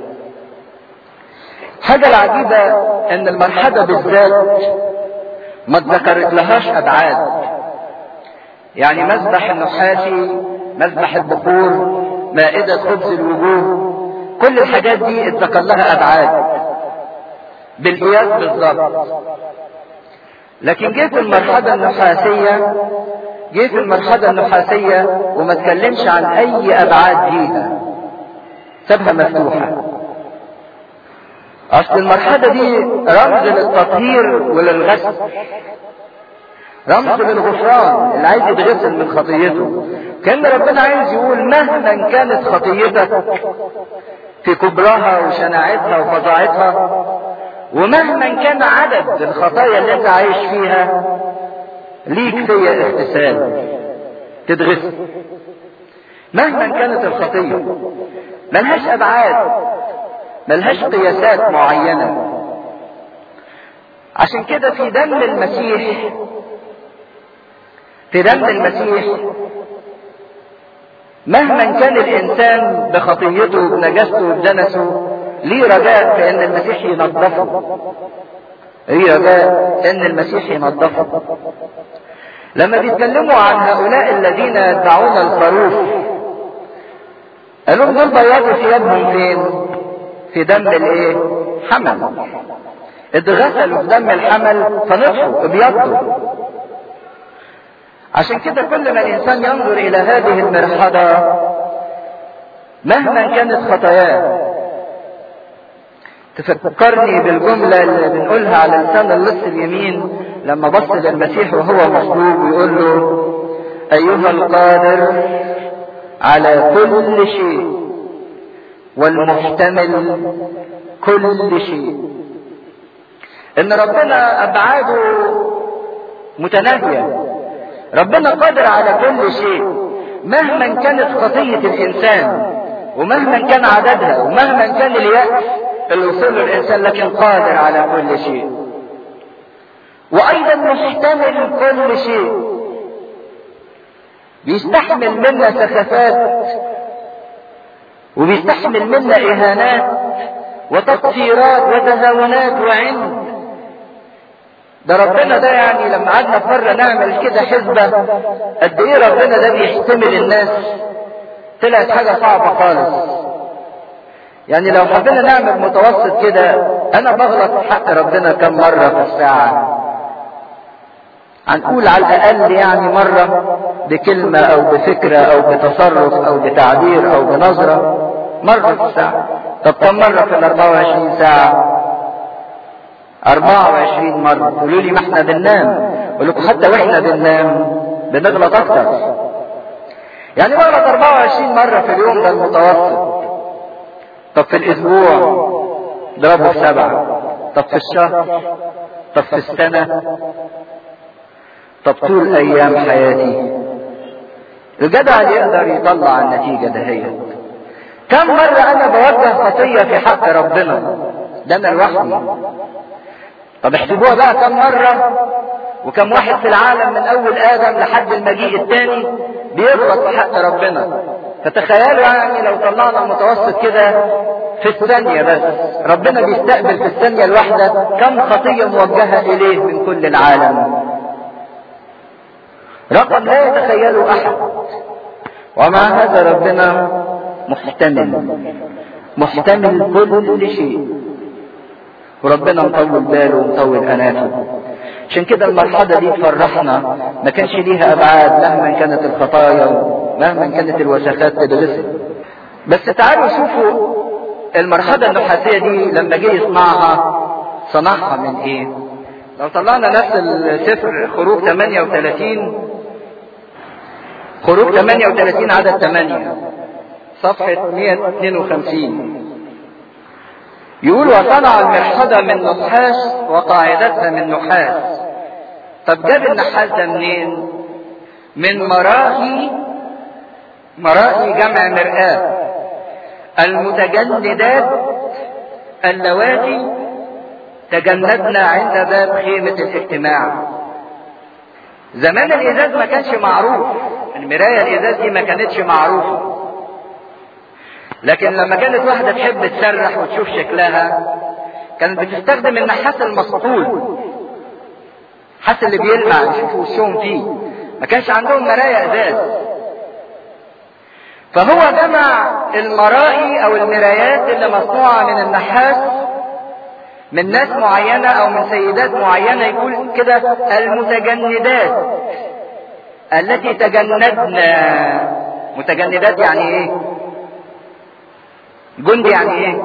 حاجة العجيبة ان المرحلة بالذات ما اتذكرت لهاش ابعاد يعني مذبح النحاسي مذبح البخور مائدة خبز الوجوه كل الحاجات دي اتذكر لها ابعاد بالقياس بالظبط لكن جه في المرحلة النحاسية جه في المرحلة النحاسية وما اتكلمش عن اي ابعاد ليها سابها مفتوحة اصل المرحلة دي رمز للتطهير وللغسل رمز للغفران اللي عايز يتغسل من خطيته كان ربنا عايز يقول مهما كانت خطيتك في كبرها وشناعتها وفظاعتها ومهما كان عدد الخطايا اللي انت عايش فيها ليك فيا اغتسال تتغسل مهما كانت الخطيه ملهاش ابعاد ملهاش قياسات معينه عشان كده في دم المسيح في دم المسيح مهما كان الانسان بخطيته بنجاسته وبدنسه ليه رجاء في ان المسيح ينظفه ليه رجاء ان المسيح ينظفه لما بيتكلموا عن هؤلاء الذين يدعون الخروف قالوا دول بياضوا ثيابهم فين في دم الايه حمل اتغسلوا في دم الحمل فنصفوا ابيضوا عشان كده كل ما الانسان ينظر الى هذه المرحله مهما كانت خطاياه تفكرني بالجملة اللي بنقولها على لسان اللص اليمين لما بص للمسيح وهو مصلوب ويقول له أيها القادر على كل شيء والمحتمل كل شيء إن ربنا أبعاده متناهية ربنا قادر على كل شيء مهما كانت خطية الإنسان ومهما كان عددها ومهما كان اليأس اللي وصل له الإنسان لكن قادر على كل شيء وأيضا محتمل كل شيء بيستحمل منا سخافات وبيستحمل منا إهانات وتقصيرات وتهاونات وعند ده ربنا ده يعني لما قعدنا في مرة نعمل كده حسبة قد ايه ربنا ده بيحتمل الناس طلعت حاجة صعبة خالص يعني لو حبينا نعمل متوسط كده انا بغلط في حق ربنا كم مرة في الساعة هنقول على الاقل يعني مرة بكلمة او بفكرة او بتصرف او بتعبير او بنظرة مرة في الساعة طب كم مرة في ال 24 ساعة 24 مرة تقولوا لي ما احنا بننام اقول لكم حتى واحنا بننام بنغلط اكتر يعني بغلط 24 مرة في اليوم ده المتوسط طب في الاسبوع ضربه في سبعة طب في الشهر طب في السنة طب طول ايام حياتي الجدع اللي يقدر يطلع النتيجة دهيت كم مرة انا بوجه خطية في حق ربنا ده انا لوحدي طب احسبوها بقى كم مرة وكم واحد في العالم من اول ادم لحد المجيء الثاني بيغلط في حق ربنا فتخيلوا يعني لو طلعنا متوسط كده في الثانية بس ربنا بيستقبل في الثانية الواحدة كم خطية موجهة إليه من كل العالم رقم لا يتخيله أحد ومع هذا ربنا محتمل محتمل كل شيء وربنا مطول باله ومطول أناته عشان كده المرحلة دي تفرحنا ما كانش ليها أبعاد مهما كانت الخطايا مهما كانت الوسخات تتغسل بس تعالوا شوفوا المرحلة النحاسية دي لما جه يصنعها صنعها من ايه؟ لو طلعنا نفس السفر خروج 38 خروج 38 عدد 8 صفحة 152 يقول وصنع المرحضة من نحاس وقاعدتها من نحاس طب جاب النحاس ده منين؟ من مراهي مراهي جمع مرآة المتجندات اللواتي تجندنا عند باب خيمة الاجتماع زمان الإزاز ما كانش معروف المراية الإزاز دي ما كانتش معروفة لكن لما كانت واحدة تحب تسرح وتشوف شكلها كانت بتستخدم النحاس المسطول النحاس اللي بيلمع يشوفوا وشهم فيه ما كانش عندهم مرايا ازاز فهو جمع المرائي او المرايات اللي مصنوعة من النحاس من ناس معينة او من سيدات معينة يقول كده المتجندات التي تجندنا متجندات يعني ايه جندي يعني ايه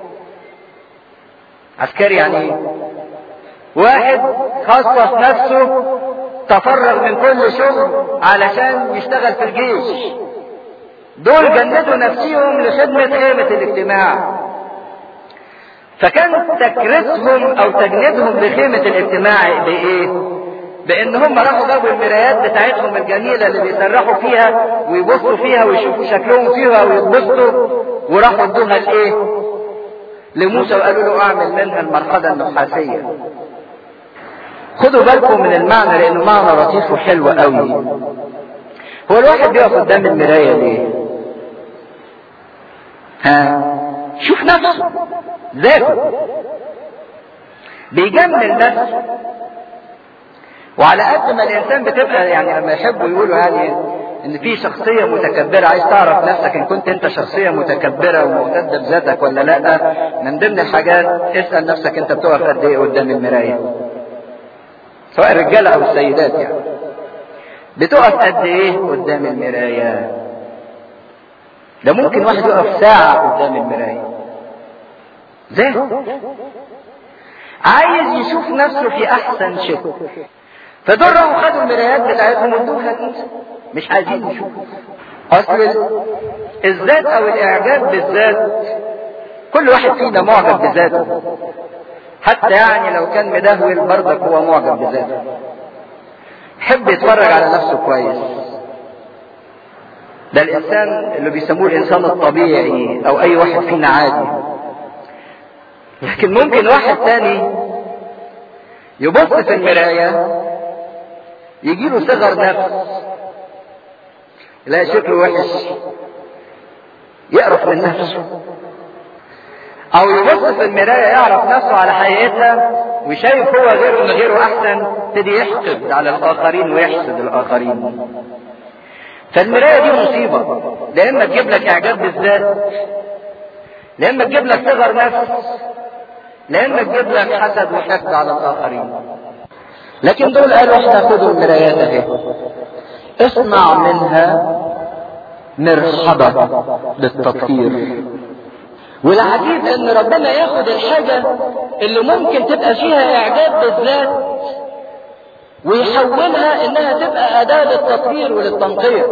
عسكري يعني ايه واحد خصص نفسه تفرغ من كل شغل علشان يشتغل في الجيش دول جندوا نفسهم لخدمة خيمة الاجتماع فكان تكريسهم او تجنيدهم لخيمة الاجتماع بايه بان هم راحوا جابوا المرايات بتاعتهم الجميلة اللي بيسرحوا فيها ويبصوا فيها ويشوفوا شكلهم فيها ويتبسطوا وراحوا ادوها لايه لموسى وقالوا له اعمل منها المرقدة النحاسية خدوا بالكم من المعنى لانه معنى لطيف وحلو قوي هو الواحد بيقف قدام المراية ليه ها شوف نفسه ذاته بيجمل نفسه وعلى قد ما الانسان بتبقى يعني لما يحبوا يقولوا يعني ان في شخصية متكبرة عايز تعرف نفسك ان كنت انت شخصية متكبرة ومعتدة بذاتك ولا لا من ضمن الحاجات اسأل نفسك انت بتقف قد ايه قدام المراية سواء الرجالة او السيدات يعني بتقف قد ايه قدام المراية ده ممكن واحد يقف ساعة قدام المراية زي عايز يشوف نفسه في احسن شكل فدول راحوا خدوا المرايات بتاعتهم وادوها لموسى مش عايزين يشوفوا اصل الذات او الاعجاب بالذات كل واحد فينا معجب بذاته حتى يعني لو كان مدهول برضك هو معجب بذاته يحب يتفرج على نفسه كويس ده الانسان اللي بيسموه الانسان الطبيعي او اي واحد فينا عادي لكن ممكن واحد تاني يبص في المراية يجيله صغر نفس يلاقي شكله وحش يقرف من نفسه او يبص في المراية يعرف نفسه على حقيقتها وشايف هو غيره ان غيره احسن يبتدي يحقد على الاخرين ويحسد الاخرين فالمراية دي مصيبة لا اما تجيب لك اعجاب بالذات لا اما تجيب لك صغر نفس لا اما تجيب لك حسد وحقد على الاخرين لكن دول قالوا احنا خدوا المرايات اهي اصنع منها مرحبا للتطهير والعجيب ان ربنا ياخد الحاجة اللي ممكن تبقى فيها اعجاب بالذات ويحولها انها تبقى اداة للتطهير وللتنقية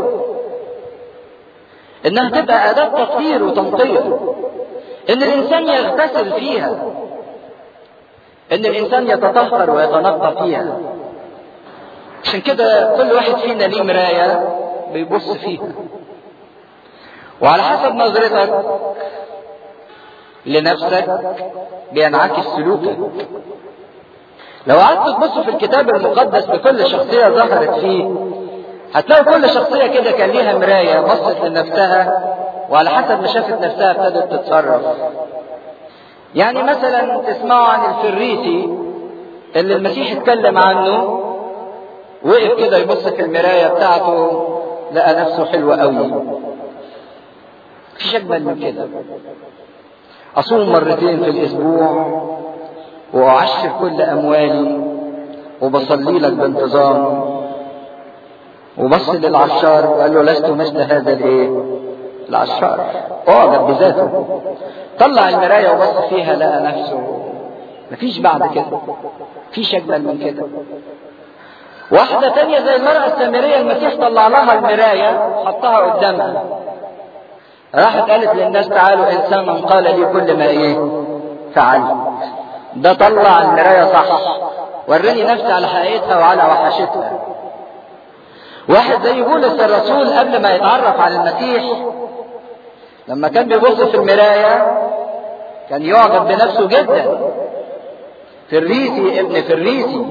انها تبقى اداة تطهير وتنقية ان الانسان يغتسل فيها ان الانسان يتطهر ويتنقى فيها عشان كده كل واحد فينا ليه مراية بيبص فيها وعلى حسب نظرتك لنفسك بينعكس سلوكك لو قعدت تبص في الكتاب المقدس بكل شخصية ظهرت فيه هتلاقي كل شخصية كده كان ليها مراية بصت لنفسها وعلى حسب ما شافت نفسها ابتدت تتصرف يعني مثلا تسمعوا عن الفريسي اللي المسيح اتكلم عنه وقف كده يبص في المراية بتاعته لقى نفسه حلو قوي مفيش اجمل من كده اصوم مرتين في الاسبوع واعشر كل اموالي وبصلي لك بانتظام وبص للعشار وقال له لست مثل هذا الايه العشار اعجب بذاته طلع المرايه وبص فيها لقى نفسه مفيش بعد كده مفيش اجمل من كده واحده تانية زي المرأة السامرية المسيح طلع لها المراية حطها قدامها راحت قالت للناس تعالوا انسانا قال لي كل ما ايه فعلت ده طلع المراية صح وراني نفسي على حقيقتها وعلى وحشتها واحد زي بولس الرسول قبل ما يتعرف على المسيح لما كان بيبص في المراية كان يعجب بنفسه جدا فريسي ابن فريسي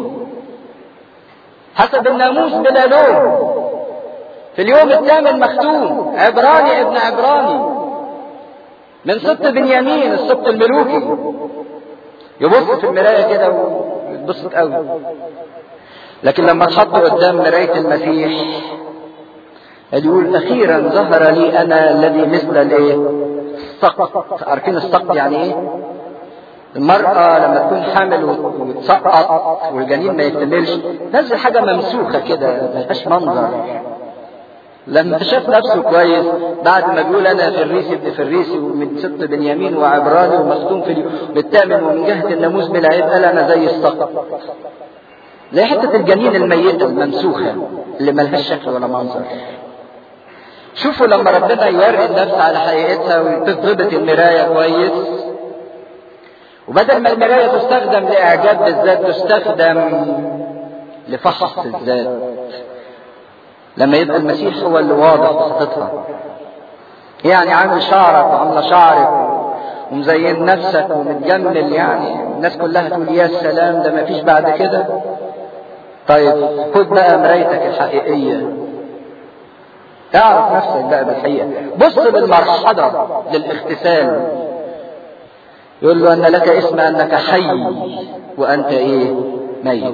حسب الناموس بلا لوم في اليوم الثامن مختوم عبراني ابن عبراني من سبط بنيامين السبط الملوكي يبص في المراية كده ويتبسط قوي لكن لما اتحط قدام مراية المسيح يقول أخيرا ظهر لي أنا الذي مثل الإيه؟ السقط عارفين السقط يعني إيه؟ المرأة لما تكون حامل وتسقط والجنين ما يكتملش نزل حاجة ممسوخة كده ما فيهاش منظر لما شاف نفسه كويس بعد ما بيقول انا فريسي ابن فريسي ومن ست بنيامين وعبراني ومختوم في بالثامن ومن جهه الناموس بلا عيب قال انا زي السقط زي حته الجنين الميته الممسوخه اللي ملهاش شكل ولا منظر شوفوا لما ربنا يوري النفس على حقيقتها وتضبط المرايه كويس وبدل ما المرايه تستخدم لاعجاب بالذات تستخدم لفحص الذات لما يبقى المسيح هو اللي واضح وحاططها يعني عامل شعرك وعامله شعرك ومزين نفسك ومتجمل يعني الناس كلها تقول يا سلام ده ما فيش بعد كده طيب خد بقى مرايتك الحقيقية تعرف نفسك بقى بالحقيقة بص بالمرحضة للاغتسال يقول له أن لك اسم أنك حي وأنت إيه ميت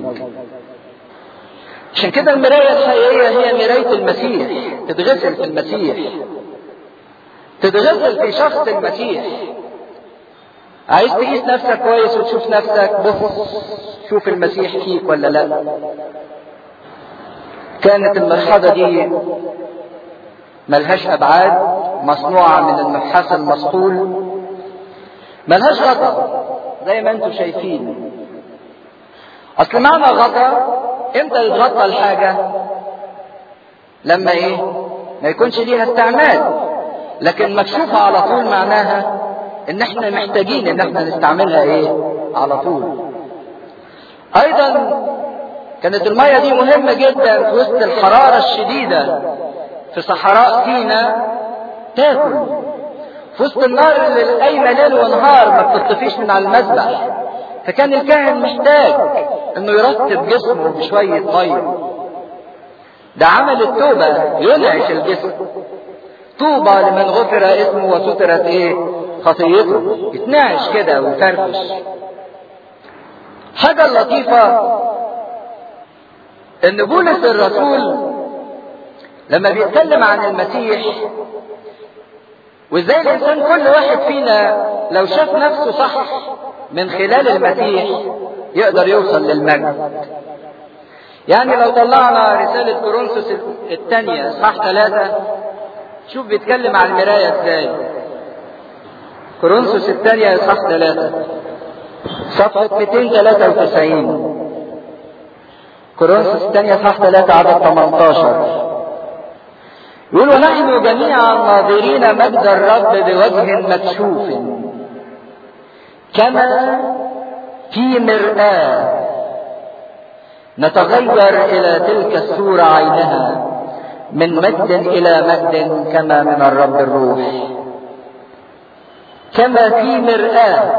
عشان كده المراية الحقيقية هي مراية المسيح تتغسل في المسيح تتغسل في شخص المسيح عايز تقيس نفسك كويس وتشوف نفسك بص شوف المسيح فيك ولا لا كانت المرحضة دي ملهاش أبعاد مصنوعة من النحاس المصقول ملهاش غطا زي ما انتم شايفين أصل معنى غطا امتى يتغطى الحاجة لما ايه ما يكونش ليها استعمال لكن مكشوفة على طول معناها ان احنا محتاجين ان احنا نستعملها ايه على طول ايضا كانت المية دي مهمة جدا في وسط الحرارة الشديدة في صحراء سينا تاكل في وسط النار اللي قايمة ليل ونهار ما بتطفيش من على المذبح فكان الكاهن محتاج انه يرطب جسمه بشوية مية ده عمل التوبة ينعش الجسم طوبى لمن غفر اسمه وسترت ايه خطيته يتنعش كده ويفرفش حاجة لطيفة ان بولس الرسول لما بيتكلم عن المسيح وازاي الانسان كل واحد فينا لو شاف نفسه صح من خلال المسيح يقدر يوصل للمجد يعني لو طلعنا رسالة كورنثوس الثانية صح ثلاثة شوف بيتكلم عن المراية ازاي كورنثوس الثانية صح ثلاثة صفحة 293 كورنثوس الثانية صح ثلاثة عدد 18 يقول ونحن جميعا ناظرين مجد الرب بوجه مكشوف كما في مرآة نتغير إلى تلك الصورة عينها من مجد إلى مجد كما من الرب الروح كما في مرآة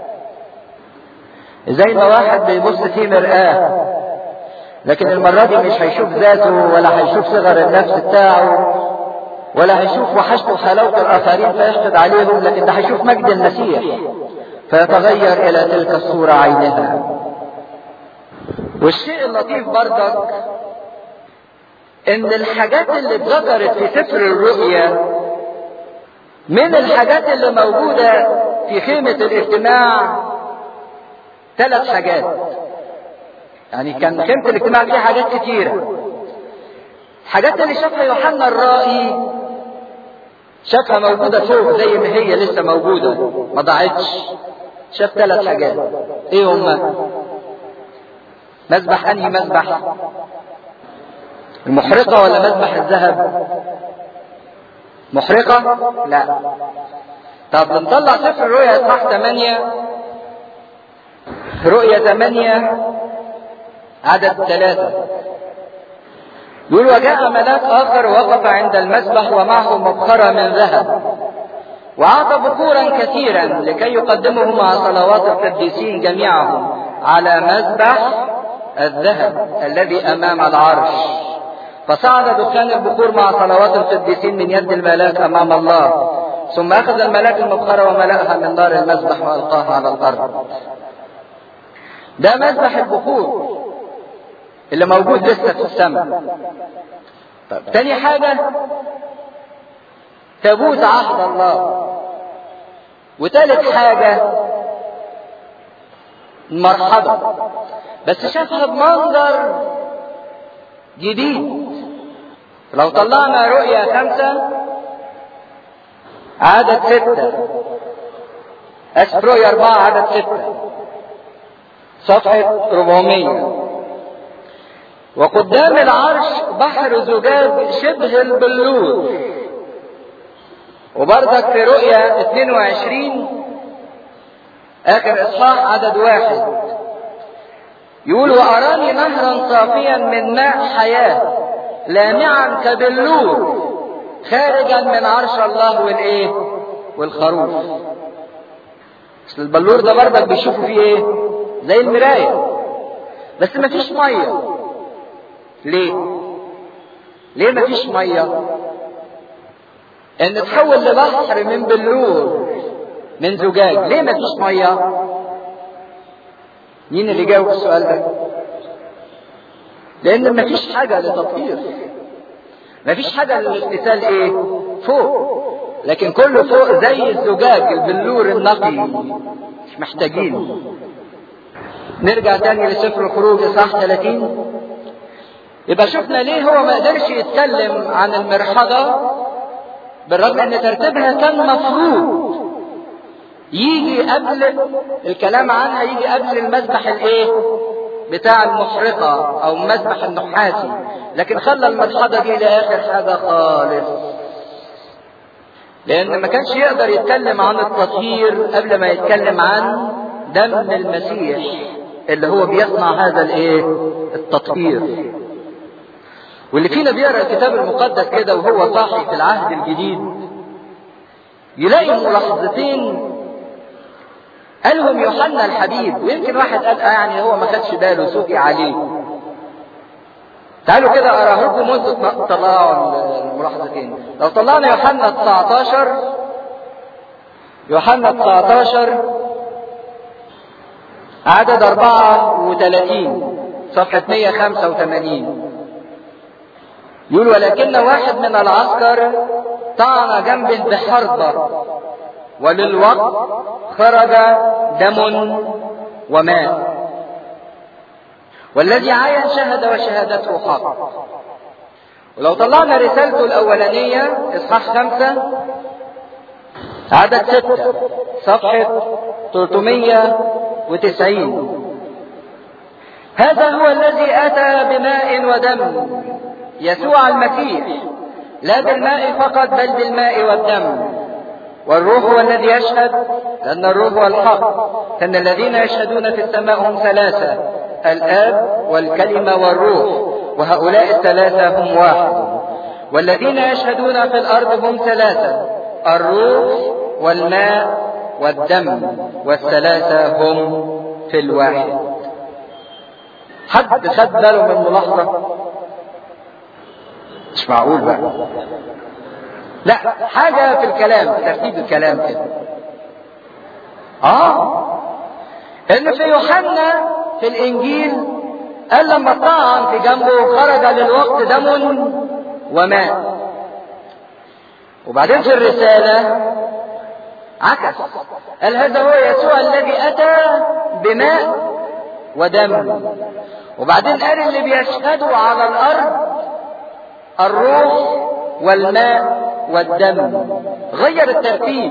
زي ما واحد بيبص في مرآة لكن المرة دي مش هيشوف ذاته ولا هيشوف صغر النفس بتاعه ولا هيشوف وحشته وحلاوة الآخرين فيحقد عليهم لكن ده هيشوف مجد المسيح فيتغير إلى تلك الصورة عينها والشيء اللطيف برضك ان الحاجات اللي اتذكرت في سفر الرؤيا من الحاجات اللي موجودة في خيمة الاجتماع ثلاث حاجات يعني كان خيمة الاجتماع فيها حاجات كتيرة الحاجات اللي شافها يوحنا الرائي شافها موجودة فوق زي ما هي لسه موجودة ما ضاعتش شاف ثلاث حاجات ايه هما مذبح انهي مذبح المحرقة ولا مذبح الذهب محرقة لا طب نطلع سفر الرؤيا اصحاح 8 رؤيا 8 عدد ثلاثة يقول وجاء ملاك آخر وقف عند المذبح ومعه مبخرة من ذهب وأعطى بخورا كثيرا لكي يقدمه مع صلوات القديسين جميعهم على مذبح الذهب الذي أمام العرش فصعد دخان البخور مع صلوات القديسين من يد الملاك أمام الله ثم أخذ الملاك المبخرة وملأها من نار المذبح وألقاها على الأرض ده مذبح البخور اللي موجود لسه في السماء طب تاني حاجة تابوت عهد الله وتالت حاجة المرحبا بس شافها بمنظر جديد لو طلعنا رؤية خمسة عدد ستة أسف رؤية أربعة عدد ستة صفحة 400 وقدام العرش بحر زجاج شبه البلور وبرضك في رؤية 22 آخر إصحاح عدد واحد يقول وأراني نهرا صافيا من ماء حياة لامعا كبلور خارجا من عرش الله والايه والخروف اصل البلور ده برضك بيشوفوا فيه ايه زي المراية بس مفيش مية ليه ليه مفيش مية ان تحول لبحر من بلور من زجاج ليه مفيش مية مين اللي جاوب السؤال ده لان مفيش حاجة لتطهير مفيش حاجة للاغتسال ايه فوق لكن كله فوق زي الزجاج البلور النقي مش محتاجين نرجع تاني لسفر الخروج اصحاح 30 يبقى شفنا ليه هو ما قدرش يتكلم عن المرحضة بالرغم ان ترتيبها كان مفروض يجي قبل الكلام عنها يجي قبل المذبح الايه بتاع المحرقة او المذبح النحاسي لكن خلى المرحضة دي لاخر حاجة خالص لان ما كانش يقدر يتكلم عن التطهير قبل ما يتكلم عن دم المسيح اللي هو بيصنع هذا الايه التطهير واللي فينا بيقرا الكتاب المقدس كده وهو صاحي في العهد الجديد يلاقي ملاحظتين قالهم يوحنا الحبيب ويمكن واحد قال آه يعني هو ما خدش باله سوقي عليه تعالوا كده اقراه لكم وانتوا تطلعوا الملاحظتين لو طلعنا يوحنا 19 يوحنا 19 عدد 34 صفحة 185 يقول ولكن واحد من العسكر طعن جنبه بحربة وللوقت خرج دم وماء والذي عاين شهد وشهادته حق ولو طلعنا رسالته الأولانية إصحاح خمسة عدد ستة صفحة 390 هذا هو الذي أتى بماء ودم يسوع المسيح لا بالماء فقط بل بالماء والدم والروح هو الذي يشهد لأن الروح هو الحق أن الذين يشهدون في السماء هم ثلاثة الآب والكلمة والروح وهؤلاء الثلاثة هم واحد والذين يشهدون في الأرض هم ثلاثة الروح والماء والدم والثلاثة هم في الواحد حد خد باله من ملاحظة مش معقول بقى لا حاجة في الكلام في ترتيب الكلام كده اه ان في يوحنا في الانجيل قال لما طعن في جنبه خرج للوقت دم وماء وبعدين في الرسالة عكس قال هذا هو يسوع الذي أتى بماء ودم وبعدين قال اللي بيشهدوا على الأرض الروح والماء والدم غير الترتيب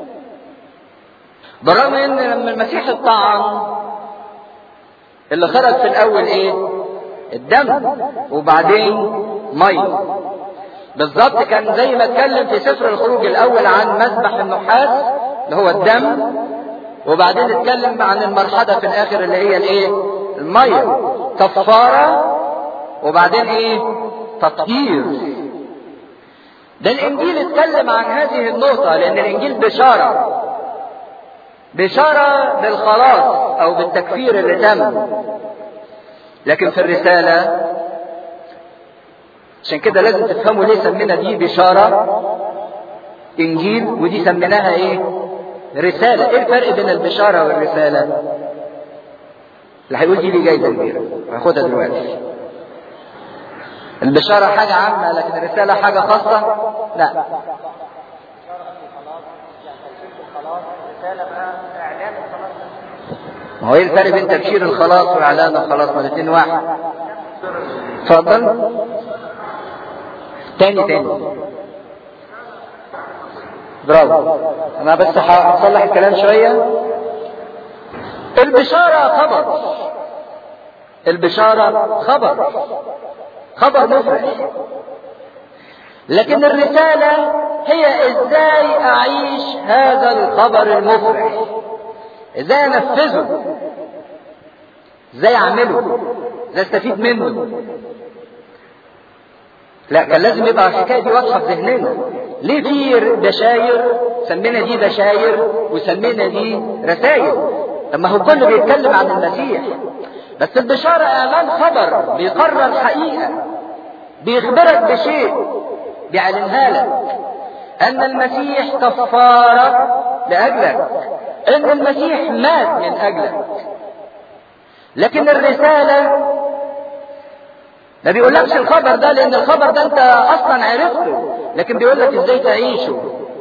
بالرغم ان لما المسيح الطعن اللي خرج في الاول ايه الدم وبعدين ميه بالظبط كان زي ما اتكلم في سفر الخروج الاول عن مذبح النحاس اللي هو الدم وبعدين اتكلم عن المرحله في الاخر اللي هي الايه الميه كفاره وبعدين ايه تطهير ده الانجيل اتكلم عن هذه النقطه لان الانجيل بشاره بشاره بالخلاص او بالتكفير اللي تم لكن في الرساله عشان كده لازم تفهموا ليه سمينا دي بشاره انجيل ودي سميناها ايه رسالة ايه الفرق بين البشارة والرسالة اللي هيقول دي لي جايزة كبيرة هاخدها دلوقتي البشارة حاجة عامة لكن الرسالة حاجة خاصة لا ما هو ايه الفرق بين تبشير الخلاص واعلان الخلاص ما الاثنين واحد اتفضل تاني تاني برافو انا بس هصلح الكلام شويه البشاره خبر البشاره خبر خبر مفرح لكن الرساله هي ازاي اعيش هذا الخبر المفرح ازاي انفذه ازاي اعمله ازاي استفيد منه لا كان لازم يبقى الحكايه دي واضحه في ذهننا ليه في بشاير سمينا دي بشاير وسمينا دي رسائل طب ما هو كله بيتكلم عن المسيح بس البشارة إعلان خبر بيقرر حقيقة بيخبرك بشيء بيعلنها لك أن المسيح كفارة لأجلك أن المسيح مات من أجلك لكن الرسالة ما بيقولكش الخبر ده لأن الخبر ده أنت أصلا عرفته لكن بيقول لك إزاي تعيشه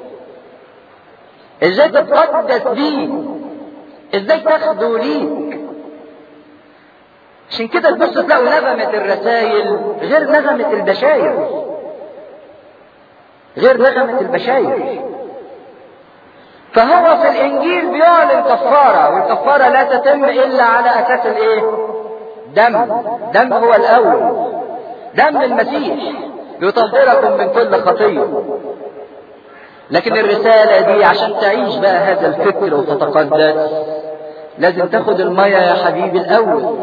إزاي تتقدس بيه إزاي تاخده ليك عشان كده تبص تلاقوا نغمة الرسائل غير نغمة البشاير غير نغمة البشاير فهو في الإنجيل بيعلن كفارة والكفارة لا تتم إلا على أساس الإيه؟ دم دم هو الأول دم المسيح يطهركم من كل خطية لكن الرسالة دي عشان تعيش بقى هذا الفكر وتتقدس لازم تاخد المية يا حبيبي الأول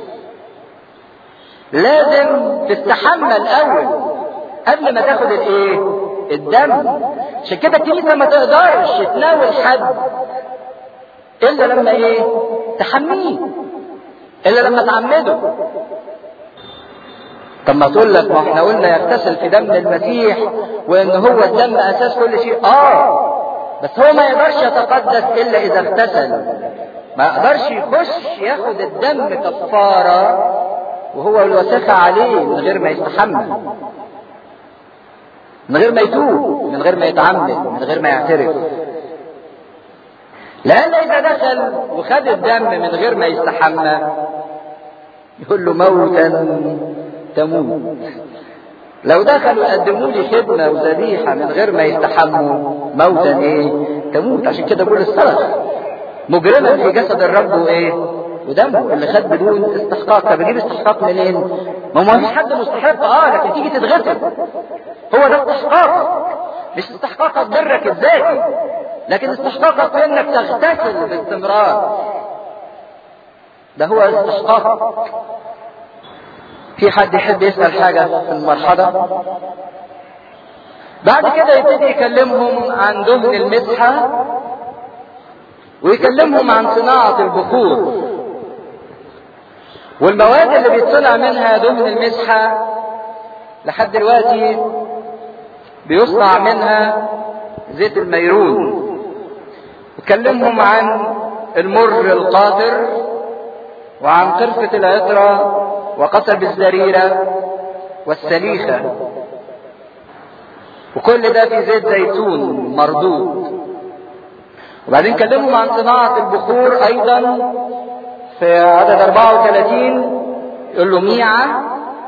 لازم تستحمى الأول قبل ما تاخد الإيه؟ الدم عشان كده الكنيسة ما تقدرش تناول حد إلا لما إيه؟ تحميه إلا لما تعمده طب ما تقول لك ما احنا قلنا يغتسل في دم المسيح وان هو الدم اساس كل شيء اه بس هو ما يقدرش يتقدس الا اذا اغتسل ما يقدرش يخش ياخد الدم كفاره وهو الوساخه عليه من غير ما يستحمل من غير ما يتوب من غير ما يتعمد من غير ما يعترف لان اذا دخل وخد الدم من غير ما يستحمى يقول له موتا تموت لو دخلوا يقدموا لي خدمة وذبيحة من غير ما يستحموا موتا ايه تموت عشان كده بقول الصرخ مجرما في جسد الرب وايه ودمه اللي خد بدون استحقاق طب يجيب استحقاق منين؟ ما هو ما فيش حد مستحق اه لكن تيجي تتغسل هو ده استحقاقك مش استحقاقك برك الذاتي لكن استحقاقك في انك تغتسل باستمرار ده هو استحقاقك في حد يحب يسأل حاجة في المرحلة بعد كده يبتدي يكلمهم عن دهن المسحة ويكلمهم عن صناعة البخور والمواد اللي بيتصنع منها دهن المسحة لحد دلوقتي بيصنع منها زيت الميرون وكلمهم عن المر القاطر وعن قرفة العطرة وقصب الزريرة والسليخة وكل ده في زيت زيتون مردود وبعدين كلمهم عن صناعة البخور أيضا في عدد 34 يقول له ميعة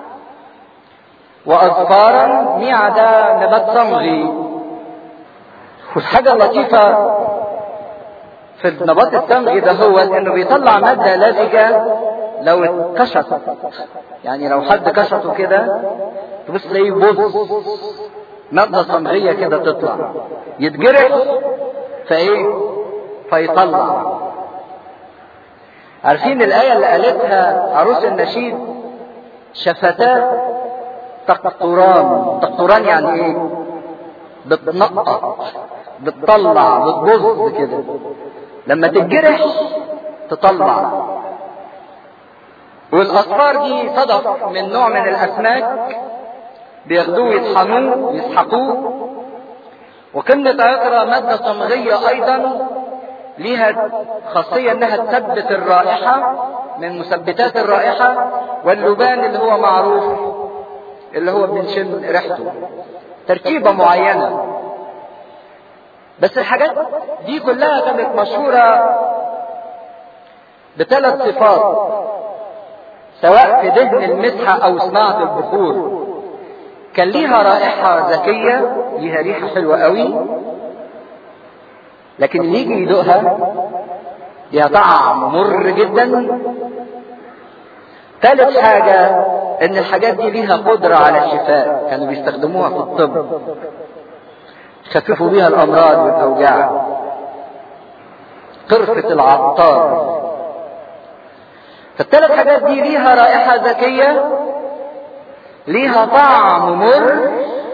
وأظفارا ميعة ده نبات صمغي والحاجة اللطيفة في النبات الصمغي ده هو انه بيطلع مادة لزجة لو اتكشط يعني لو حد كشطه كده تبص تلاقيه بوز مادة صمغية كده تطلع يتجرح فايه فيطلع عارفين الآية اللي قالتها عروس النشيد شفتات تقطران تقطران يعني ايه بتنقط بتطلع بتبظ كده لما تتجرح تطلع والاصفار دي صدف من نوع من الاسماك بياخدوه يطحنوه يسحقوه وقمة عطرة مادة صمغية أيضا ليها خاصية انها تثبت الرائحة من مثبتات الرائحة واللبان اللي هو معروف اللي هو بنشم ريحته تركيبة معينة بس الحاجات دي كلها كانت مشهورة بثلاث صفات سواء في دهن المسحة أو صناعة البخور كان ليها رائحة ذكية ليها ريحة حلوة قوي لكن اللي يجي يدوقها ليها طعم مر جدا ثالث حاجة ان الحاجات دي ليها قدرة على الشفاء كانوا بيستخدموها في الطب يخففوا بيها الامراض والاوجاع قرفة العطار فالثلاث حاجات دي ليها رائحة ذكية ليها طعم مر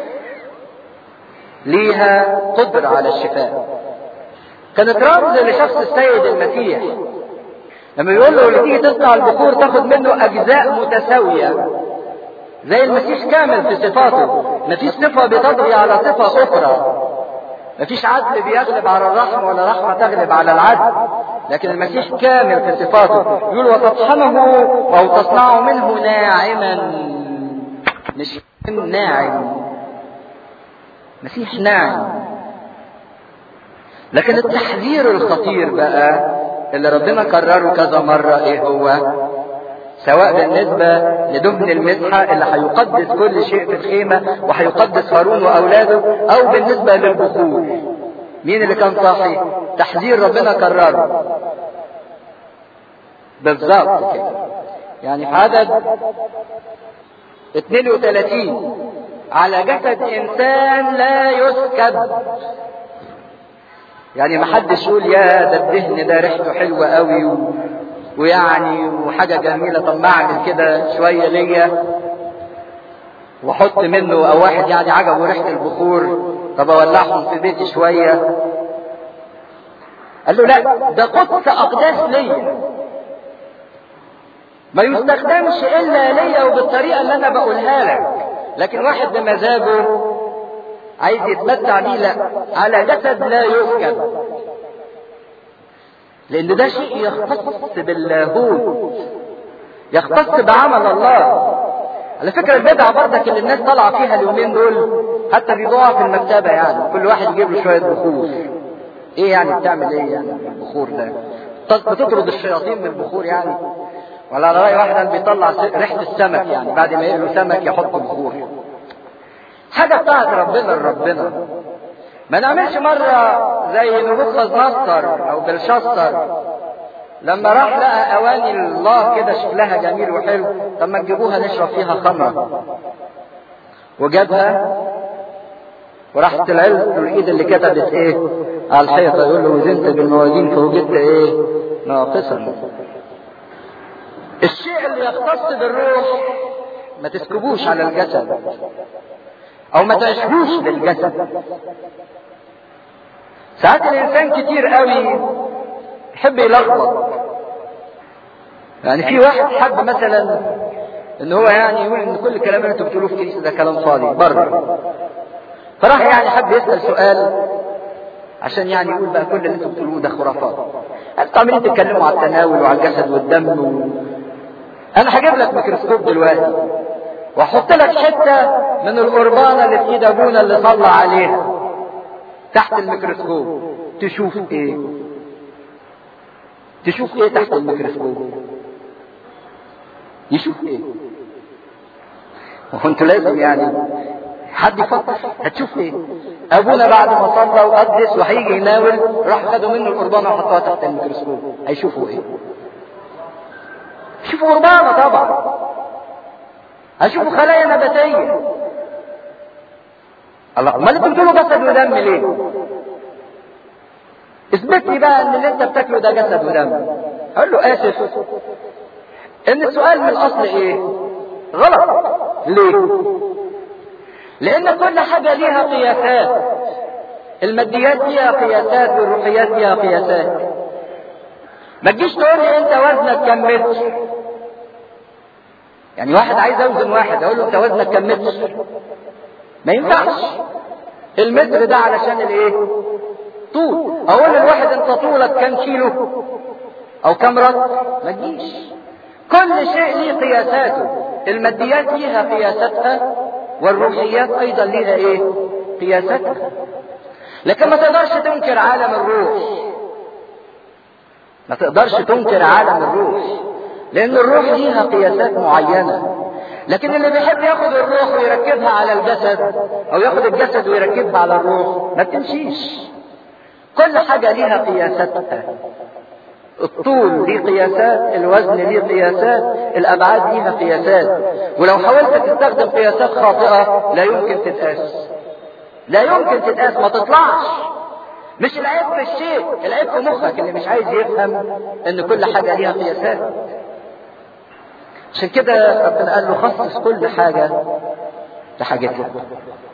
ليها قدرة على الشفاء كانت رمز لشخص السيد المسيح لما يقول له اللي تيجي تصنع البخور تاخد منه اجزاء متساويه زي المسيح كامل في صفاته مفيش صفه بتطغي على صفه اخرى مفيش عدل بيغلب على الرحمه ولا رحمه تغلب على العدل لكن المسيح كامل في صفاته يقول وتطحنه او تصنعه منه ناعما مش ناعم مسيح ناعم لكن التحذير الخطير بقى اللي ربنا كرره كذا مرة ايه هو سواء بالنسبة لدهن المسحة اللي هيقدس كل شيء في الخيمة وهيقدس هارون وأولاده أو بالنسبة للبخور مين اللي كان صاحي تحذير ربنا كرره بالظبط كده يعني في عدد 32 على جسد إنسان لا يسكب يعني ما حدش يقول يا ده الدهن ده ريحته حلوه قوي و... ويعني وحاجه جميله طب ما اعمل كده شويه ليا واحط منه او واحد يعني عجبه ريحه البخور طب اولعهم في بيتي شويه قال له لا ده قدس اقداس ليا ما يستخدمش الا ليا وبالطريقه اللي انا بقولها لك لكن واحد بمزاجه عايز يتمتع بيه لا على جسد لا يسكب لان ده شيء يختص باللاهوت يختص بعمل الله على فكرة البدعة برضك اللي الناس طالعة فيها اليومين دول حتى بيضوعها في المكتبة يعني كل واحد يجيب له شوية بخور ايه يعني بتعمل ايه يعني البخور ده بتطرد الشياطين من البخور يعني ولا على رأي واحد بيطلع ريحة السمك يعني بعد ما يقلوا سمك يحط بخور حاجة بتاعت ربنا لربنا ما نعملش مرة زي نبوخذ نصر أو بلشسر لما راح لقى أواني الله كده شكلها جميل وحلو طب ما تجيبوها نشرب فيها خمرة وجابها وراح طلع له الإيد اللي كتبت إيه على الحيطة يقول له وزنت بالموازين فوجدت إيه ناقصا الشيء اللي يختص بالروح ما تسكبوش على الجسد او ما تعيشهوش للجسد ساعات الانسان كتير قوي يحب يلخبط يعني في واحد حب مثلا ان هو يعني يقول ان كل الكلام اللي انتوا بتقولوه في الكنيسه ده كلام فاضي بره فراح يعني حب يسال سؤال عشان يعني يقول بقى كل اللي انتوا بتقولوه ده خرافات انتوا عمالين تتكلموا على التناول وعلى الجسد والدم و... انا هجيب لك ميكروسكوب دلوقتي واحط لك حته من القربانه اللي في ايد ابونا اللي صلى عليها تحت الميكروسكوب تشوف ايه تشوف ايه تحت الميكروسكوب يشوف ايه وانت لازم يعني حد يفكر هتشوف ايه ابونا بعد ما صلى وقدس وهيجي يناول راح خدوا منه القربانه وحطوها تحت الميكروسكوب هيشوفوا ايه شوفوا قربانه طبعا هشوفوا خلايا نباتيه الله امال انتوا بتقولوا جسد ودم ليه اثبت لي بقى ان اللي انت بتاكله ده جسد ودم اقول له اسف ان السؤال من الاصل ايه غلط ليه لان كل حاجه ليها قياسات الماديات ليها قياسات والروحيات ليها قياسات ما تجيش تقول لي انت وزنك كم متر يعني واحد عايز اوزن واحد اقول له انت وزنك كم متر ما ينفعش المتر ده علشان الايه طول اقول للواحد انت طولك كام كيلو او كام رط ما تجيش كل شيء ليه قياساته الماديات ليها قياساتها والروحيات ايضا ليها ايه قياساتها لكن ما تقدرش تنكر عالم الروح ما تقدرش تنكر عالم الروح لان الروح ليها قياسات معينه لكن اللي بيحب ياخد الروح ويركبها على الجسد او ياخد الجسد ويركبها على الروح ما تمشيش كل حاجه ليها قياساتها الطول ليه قياسات الوزن ليه قياسات الابعاد ليها قياسات ولو حاولت تستخدم قياسات خاطئه لا يمكن تتقاس لا يمكن تتقاس ما تطلعش مش العيب في الشيء العيب في مخك اللي مش عايز يفهم ان كل حاجه ليها قياسات عشان كده ربنا قال له خصص كل حاجه لحاجتها